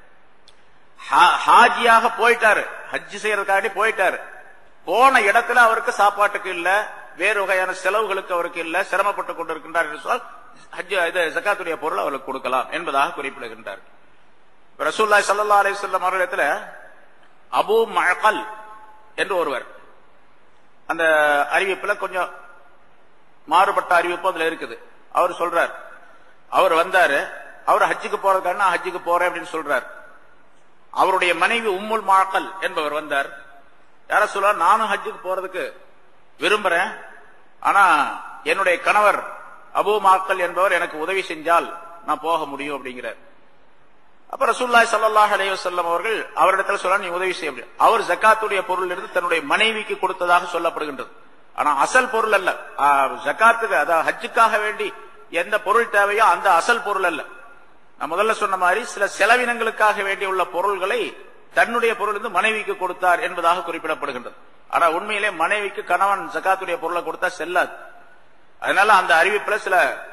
ஹா- ஹாஜியாக போயிட்டாரு ஹஜ் செய்யறதுக்காண்டி போயிட்டாரு போன இடத்துல அவருக்கு சாப்பாட்டுக்கு இல்ல வேறு வகையான செலவுகளுக்கு அவருக்கு இல்ல சிரமப்பட்டு கொண்டிருக்கின்றார் என்று சொன்னால் ஹஜ் இது ஜக்காத்துடைய பொருள் அவருக்கு கொடுக்கலாம் என்பதாக குறிப்பிடுகின்றார் இப்ப ரசூலுல்லாஹி ஸல்லல்லாஹு அலைஹி வஸல்லம் அவர்களிடத்துல அபூ மஅகல் என்று ஒருவர் அந்த அறிவிப்புல கொஞ்சம் மாறுபட்ட அறிவிப்பு அதுல இருக்குது அவர் சொல்றார் அவர் வந்தாரு அவர் ஹஜ்ஜுக்கு போறதுக்காக நான் ஹஜ்ஜுக்கு போறேன் அப்படின்னு சொல்றார் அவருடைய மனைவி உம்முல் மாக்கல் என்பவர் வந்தார் யார சொல்ல நானும் ஹஜ்ஜுக்கு போறதுக்கு விரும்புறேன் ஆனா என்னுடைய கணவர் அபூ மாக்கல் என்பவர் எனக்கு உதவி செஞ்சால் நான் போக முடியும் அப்படிங்கிறார் அப்ப ரசூல்லாய் ஸல்லல்லாஹு அலைஹி வஸல்லம் அவர்கள் அவரிடத்துல சொல்ல நீ உதவி செய்ய முடியும் அவர் ஜக்காத்துடைய பொருள் இருந்து தன்னுடைய மனைவிக்கு கொடுத்ததாக சொல்லப்படுகின்றது ஆனா அசல் பொருள் அல்ல ஆ, ஜக்காத்துக்கு அதாவது ஹஜ்ஜுக்காக வேண்டி எந்த பொருள் தேவையோ அந்த அசல் பொருள் அல்ல நான் முதல்ல சொன்ன மாதிரி சில செலவினங்களுக்காக வேண்டியுள்ள பொருள்களை தன்னுடைய பொருள் இருந்து மனைவிக்கு கொடுத்தார் என்பதாக குறிப்பிடப்படுகின்றது ஆனா உண்மையிலே மனைவிக்கு கணவன் ஜக்காத்துடைய பொருளை கொடுத்தா செல்லாது அதனால அந்த அறிவிப்புல சில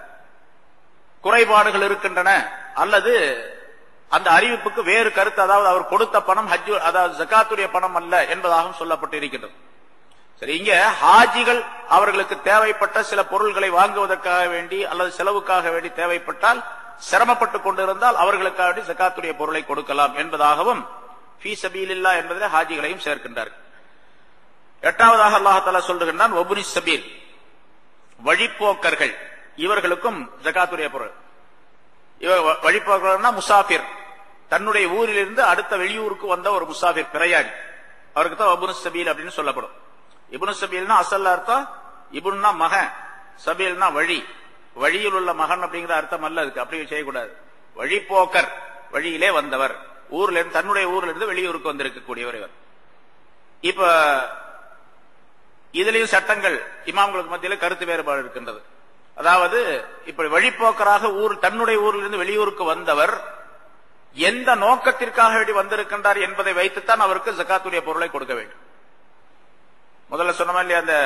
குறைபாடுகள் இருக்கின்றன அல்லது அந்த அறிவிப்புக்கு வேறு கருத்து அதாவது அவர் கொடுத்த பணம் ஹஜ் அதாவது ஜக்காத்துடைய பணம் அல்ல என்பதாகவும் சொல்லப்பட்டு இருக்கின்றது சரி இங்க ஹாஜிகள் அவர்களுக்கு தேவைப்பட்ட சில பொருள்களை வாங்குவதற்காக வேண்டி அல்லது செலவுக்காக வேண்டி தேவைப்பட்டால் சிரமப்பட்டுக் கொண்டிருந்தால் அவர்களுக்காக வேண்டி ஜக்காத்துடைய பொருளை கொடுக்கலாம் என்பதாகவும் ஃபீ சபீலில்லா என்பதில் ஹாஜிகளையும் சேர்க்கின்றார்கள் எட்டாவதாக அல்லாஹால சொல்லுகின்றான் ஒபுனி சபீல் வழிப்போக்கர்கள் இவர்களுக்கும் ஜகாத்துடைய பொருள் இவர் வ- வழிப்போக்கர்கள்னா முசாஃபிர் தன்னுடைய ஊரிலிருந்து அடுத்த வெளியூருக்கு வந்த ஒரு முசாஃபிர் பிரயாணி அவருக்கு தான் அபுனு சபீல் அப்படின்னு சொல்லப்படும் இபுனு சபீல்னா அசல்ல அர்த்தம் இபுன்னா மகன் சபீல்னா வழி வழியில் உள்ள மகன் அப்படிங்கிற அர்த்தம் அல்ல அதுக்கு அப்படி செய்யக்கூடாது வழிப்போக்கர் வழியிலே வந்தவர் ஊர்ல இருந்து தன்னுடைய ஊர்ல இருந்து வெளியூருக்கு வந்திருக்கக்கூடியவர் இவர் இப்ப இதுலயும் சட்டங்கள் இமாம்களுக்கு மத்தியில கருத்து வேறுபாடு இருக்கின்றது அதாவது இப்படி வழிப்போக்கராக ஊர் தன்னுடைய ஊரிலிருந்து வெளியூருக்கு வந்தவர் எந்த நோக்கத்திற்காக வேண்டி வந்திருக்கின்றார் என்பதை வைத்துத்தான் அவருக்கு ஜக்காத்துடைய பொருளை கொடுக்க வேண்டும் முதல்ல சொன்ன இல்லையா அந்த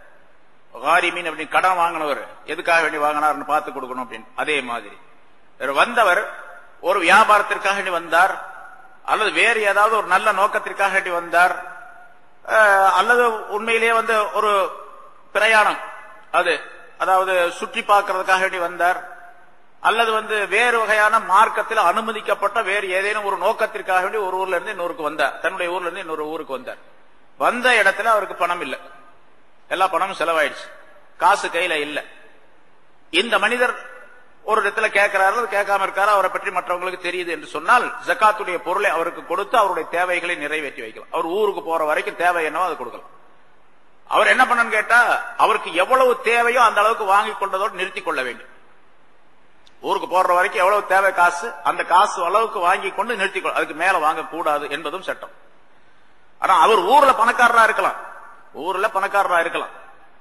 மீன் அப்படின்னு கடன் வாங்கினவர் எதுக்காக வேண்டி வாங்கினார்னு பார்த்து கொடுக்கணும் அப்படின்னு அதே மாதிரி இவர் வந்தவர் ஒரு வியாபாரத்திற்காக வேண்டி வந்தார் அல்லது வேறு ஏதாவது ஒரு நல்ல நோக்கத்திற்காக வேண்டி வந்தார் அஹ், அல்லது உண்மையிலேயே வந்து ஒரு பிரயாணம் அது அதாவது சுற்றி பார்க்கறதுக்காக வேண்டி வந்தார் அல்லது வந்து வேறு வகையான மார்க்கத்தில் அனுமதிக்கப்பட்ட வேறு ஏதேனும் ஒரு நோக்கத்திற்காக வேண்டி ஒரு ஊர்ல இருந்து இன்னொருக்கு வந்தார் தன்னுடைய ஊர்ல இருந்து இன்னொரு ஊருக்கு வந்தார் வந்த இடத்துல அவருக்கு பணம் இல்லை எல்லா பணமும் செலவாயிடுச்சு காசு கையில இல்ல இந்த மனிதர் ஒரு இடத்துல கேட்கிறாரு அல்லது கேட்காம இருக்காரு அவரை பற்றி மற்றவங்களுக்கு தெரியுது என்று சொன்னால் ஜக்காத்துடைய பொருளை அவருக்கு கொடுத்து அவருடைய தேவைகளை நிறைவேற்றி வைக்கலாம் அவர் ஊருக்கு போற வரைக்கும் தேவை என்னவோ அதை கொடுக்கலாம் அவர் என்ன பண்ணன்னு கேட்டா அவருக்கு எவ்வளவு தேவையோ அந்த அளவுக்கு வாங்கி கொண்டதோடு நிறுத்திக் கொள்ள வேண்டும் ஊருக்கு போற வரைக்கும் எவ்வளவு தேவை காசு அந்த காசு அளவுக்கு வாங்கி கொண்டு நிறுத்திக் கொள்ள அதுக்கு மேல வாங்க கூடாது என்பதும் சட்டம் ஆனா அவர் ஊர்ல பணக்காரரா இருக்கலாம் ஊர்ல பணக்காரரா இருக்கலாம்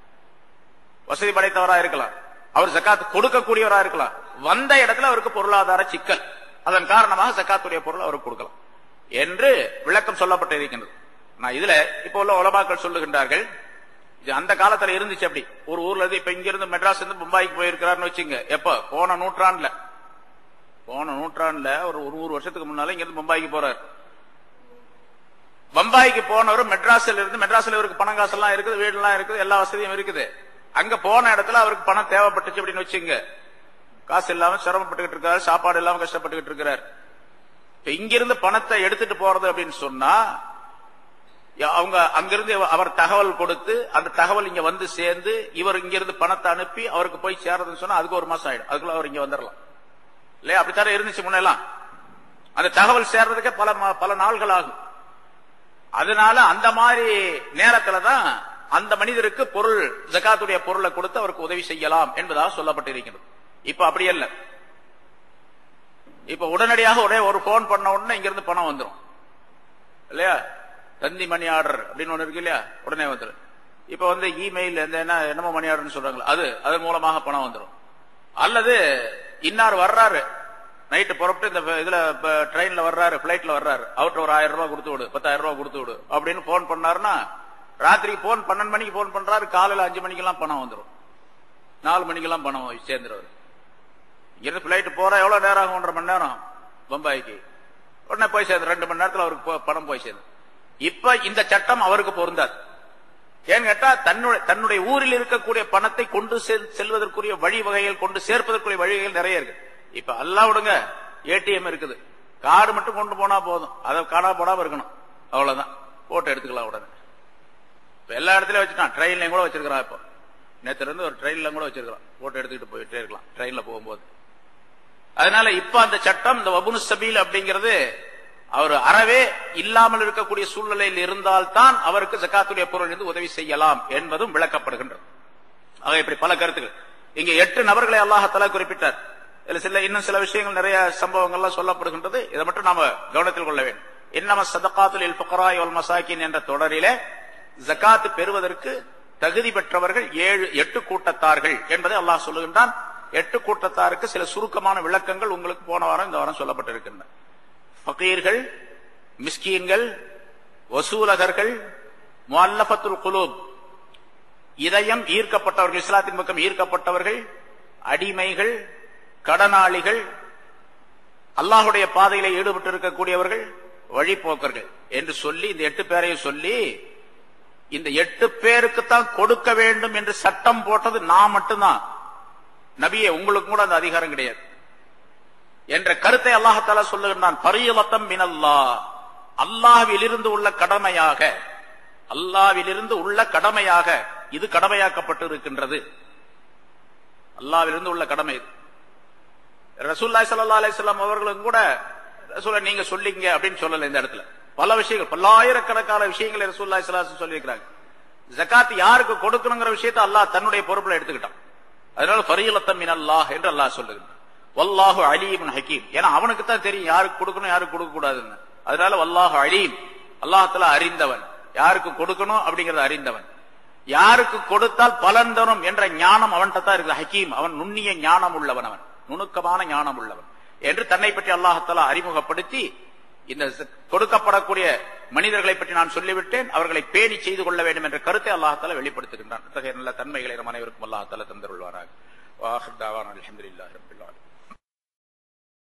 வசதி படைத்தவரா இருக்கலாம் அவர் ஜக்காத் கொடுக்கக்கூடியவரா இருக்கலாம் வந்த இடத்துல அவருக்கு பொருளாதார சிக்கல் அதன் காரணமாக ஜக்காத்துடைய பொருள் அவருக்கு கொடுக்கலாம் என்று விளக்கம் சொல்லப்பட்டு இருக்கின்றது நான் இதுல இப்போ உள்ள உலமாக்கள் சொல்லுகின்றார்கள் இது அந்த காலத்துல இருந்துச்சு அப்படி ஒரு ஊர்ல இருந்து இப்ப இங்க இருந்து மெட்ராஸ் இருந்து மும்பாய்க்கு போயிருக்கிறாருன்னு வச்சுங்க எப்ப போன நூற்றாண்டுல போன நூற்றாண்டுல ஒரு ஒரு நூறு வருஷத்துக்கு முன்னால இங்க இருந்து மும்பாய்க்கு போறாரு பம்பாய்க்கு போனவர் மெட்ராஸ்ல இருந்து மெட்ராஸ்ல இவருக்கு பணம் காசெல்லாம் இருக்குது வீடு எல்லாம் இருக்குது எல்லா வசதியும் இருக்குது அங்க போன இடத்துல அவருக்கு பணம் தேவைப்பட்டுச்சு அப்படின்னு வச்சுங்க காசு இல்லாம சிரமப்பட்டுக்கிட்டு இருக்காரு சாப்பாடு இல்லாம கஷ்டப்பட்டுக்கிட்டு இருக்கிறார் இப்ப இங்கிருந்து பணத்தை எடுத்துட்டு போறது அப்படின்னு சொன்னா யா- அவங்க அங்கிருந்து அவர் தகவல் கொடுத்து அந்த தகவல் இங்க வந்து சேர்ந்து இவர் இங்கிருந்து பணத்தை அனுப்பி அவருக்கு போய் சேரதுன்னு சொன்னா அதுக்கு ஒரு மாசம் ஆயிடும் அதுக்குள்ள அவர் இங்க வந்துடலாம் இல்லையா அப்படித்தானே இருந்துச்சு முன்னெல்லாம் அந்த தகவல் சேர்றதுக்கே பல ம- பல நாள்கள் ஆகும் அதனால அந்த மாதிரி நேரத்துல தான் அந்த மனிதருக்கு பொருள் ஜகாத்துடைய பொருளை கொடுத்து அவருக்கு உதவி செய்யலாம் என்பதாக சொல்லப்பட்டிருக்கிறது இப்ப அப்படி அல்ல இப்ப உடனடியாக ஒரே ஒரு போன் பண்ண உடனே இங்க இருந்து பணம் வந்துரும் இல்லையா தந்தி மணி ஆர்டர் அப்படின்னு ஒண்ணு இருக்கு இல்லையா உடனே வந்துடும் இப்ப வந்து இமெயில் இந்த என்ன என்னமோ மணி ஆர்டர்னு சொல்றாங்களா அது அதன் மூலமாக பணம் வந்துடும் அல்லது இன்னார் வர்றாரு நைட்டு புறப்பட்டு இந்த இதுல ட்ரெயின்ல வர்றாரு பிளைட்ல வர்றாரு அவர்கிட்ட ஒரு ஆயிரம் ரூபாய் கொடுத்து விடு பத்தாயிரம் ரூபாய் கொடுத்து விடு அப்படின்னு போன் பண்ணாருன்னா ராத்திரிக்கு போன் பன்னெண்டு மணிக்கு போன் பண்றாரு காலையில அஞ்சு மணிக்கெல்லாம் பணம் வந்துடும் நாலு மணிக்கெல்லாம் பணம் சேர்ந்துருவாரு இங்கிருந்து பிளைட் போற எவ்வளவு நேரம் ஆகும் ஒன்றரை மணி நேரம் பம்பாய்க்கு உடனே போய் சேர்ந்து ரெண்டு மணி நேரத்துல அவருக்கு போ- பணம் போய் சேர்ந்து இப்ப இந்த சட்டம் அவருக்கு பொருந்தாது ஏன்னு கேட்டா தன்னுடைய தன்னுடைய ஊரில் இருக்கக்கூடிய பணத்தை கொண்டு செல்- செல்வதற்குரிய வழிவகைகள் கொண்டு சேர்ப்பதற்குரிய வழிவகைகள் நிறைய இருக்கு இப்ப எல்லாம் விடுங்க ஏடிஎம் இருக்குது கார்டு மட்டும் கொண்டு போனா போதும் அதை காணா போடாம இருக்கணும் அவ்வளவுதான் போட்டோ எடுத்துக்கலாம் உடனே இப்ப எல்லா இடத்துலயும் வச்சுட்டான் ட்ரெயின்லயும் கூட வச்சிருக்கிறான் இப்போ நேத்துல இருந்து ஒரு ட்ரெயின்ல கூட வச்சிருக்கிறான் போட்டோ எடுத்துக்கிட்டு போயிட்டே இருக்கலாம் ட்ரெயின்ல போகும்போது அதனால இப்ப அந்த சட்டம் இந்த வபுனு சபீல் அப்படிங்கிறது அவர் அறவே இல்லாமல் இருக்கக்கூடிய சூழ்நிலையில் இருந்தால்தான் அவருக்கு ஜக்காத்துடைய பொருள் இருந்து உதவி செய்யலாம் என்பதும் விளக்கப்படுகின்றது ஆக இப்படி பல கருத்துக்கள் இங்க எட்டு நபர்களை அல்லாஹால குறிப்பிட்டார் இதுல சில இன்னும் சில விஷயங்கள் நிறைய சம்பவங்கள்லாம் சொல்லப்படுகின்றது இதை மட்டும் நாம கவனத்தில் கொள்ள வேண்டும் இன்னம சதகாத்துல் ஃபுகராய் வல் மசாக்கின் என்ற தொடரிலே ஜகாத் பெறுவதற்கு தகுதி பெற்றவர்கள் ஏழு எட்டு கூட்டத்தார்கள் என்பதை அல்லாஹ் சொல்லுகின்றான் எட்டு கூட்டத்தாருக்கு சில சுருக்கமான விளக்கங்கள் உங்களுக்கு போன வாரம் இந்த வாரம் சொல்லப்பட்டிருக்கின்றன ஃபகீர்கள் மிஸ்கீன்கள் வசூலகர்கள் முல்லபத்துல் குலூப் இதயம் ஈர்க்கப்பட்டவர்கள் இஸ்லாத்தின் பக்கம் ஈர்க்கப்பட்டவர்கள் அடிமைகள் கடனாளிகள் அல்லாஹுடைய பாதையில ஈடுபட்டு இருக்கக்கூடியவர்கள் வழிபோக்கர்கள் என்று சொல்லி இந்த எட்டு பேரையும் சொல்லி இந்த எட்டு பேருக்கு தான் கொடுக்க வேண்டும் என்று சட்டம் போட்டது நான் மட்டும்தான் நபியே உங்களுக்கு கூட அந்த அதிகாரம் கிடையாது என்ற கருத்தை அல்லாஹால சொல்லுகின்றான் பரியலத்தம் மினல்லா அல்லாவிலிருந்து உள்ள கடமையாக அல்லாவிலிருந்து உள்ள கடமையாக இது கடமையாக்கப்பட்டு இருக்கின்றது அல்லாவிலிருந்து உள்ள கடமை இது ரசூல்லாய் சல்லா அலிஸ்லாம் அவர்களும் கூட ரசூலை நீங்க சொல்லிங்க அப்படின்னு சொல்லல இந்த இடத்துல பல விஷயங்கள் பல்லாயிரக்கணக்கான விஷயங்களை ரசூல்லாய் சல்லாஹ் சொல்லியிருக்கிறாங்க ஜகாத் யாருக்கு கொடுக்கணுங்கிற விஷயத்தை அல்லாஹ் தன்னுடைய பொறுப்புல எடுத்துக்கிட்டான் அதனால பரியலத்தம் மின் அல்லாஹ் என்று அல்லாஹ் சொல்லுகின்றான் வல்லாஹு அலீம் ஹக்கீம் ஏன்னா அவனுக்கு தான் தெரியும் யாருக்கு கொடுக்கணும் யாருக்கு கொடுக்க கூடாதுன்னு அதனால வல்லாஹு அலீம் அல்லாஹத்துல அறிந்தவன் யாருக்கு கொடுக்கணும் அப்படிங்கறத அறிந்தவன் யாருக்கு கொடுத்தால் பலன் தரும் என்ற ஞானம் அவன்கிட்ட தான் இருக்குது ஹக்கீம் அவன் நுண்ணிய ஞானம் உள்ளவன் அவன் நுணுக்கமான ஞானம் உள்ளவன் என்று தன்னை பற்றி அல்லாஹத்தாலா அறிமுகப்படுத்தி இந்த கொடுக்கப்படக்கூடிய மனிதர்களை பற்றி நான் சொல்லிவிட்டேன் அவர்களை பேணி செய்து கொள்ள வேண்டும் என்ற கருத்தை அல்லாஹால வெளிப்படுத்துகின்றான் அத்தகைய நல்ல தன்மைகளை நம் அனைவருக்கும் அல்லாஹால தந்தருள்வாராக வாஹிர் தாவான் அல்ஹம்துலில்லாஹி ரப்பில் ஆலமீன்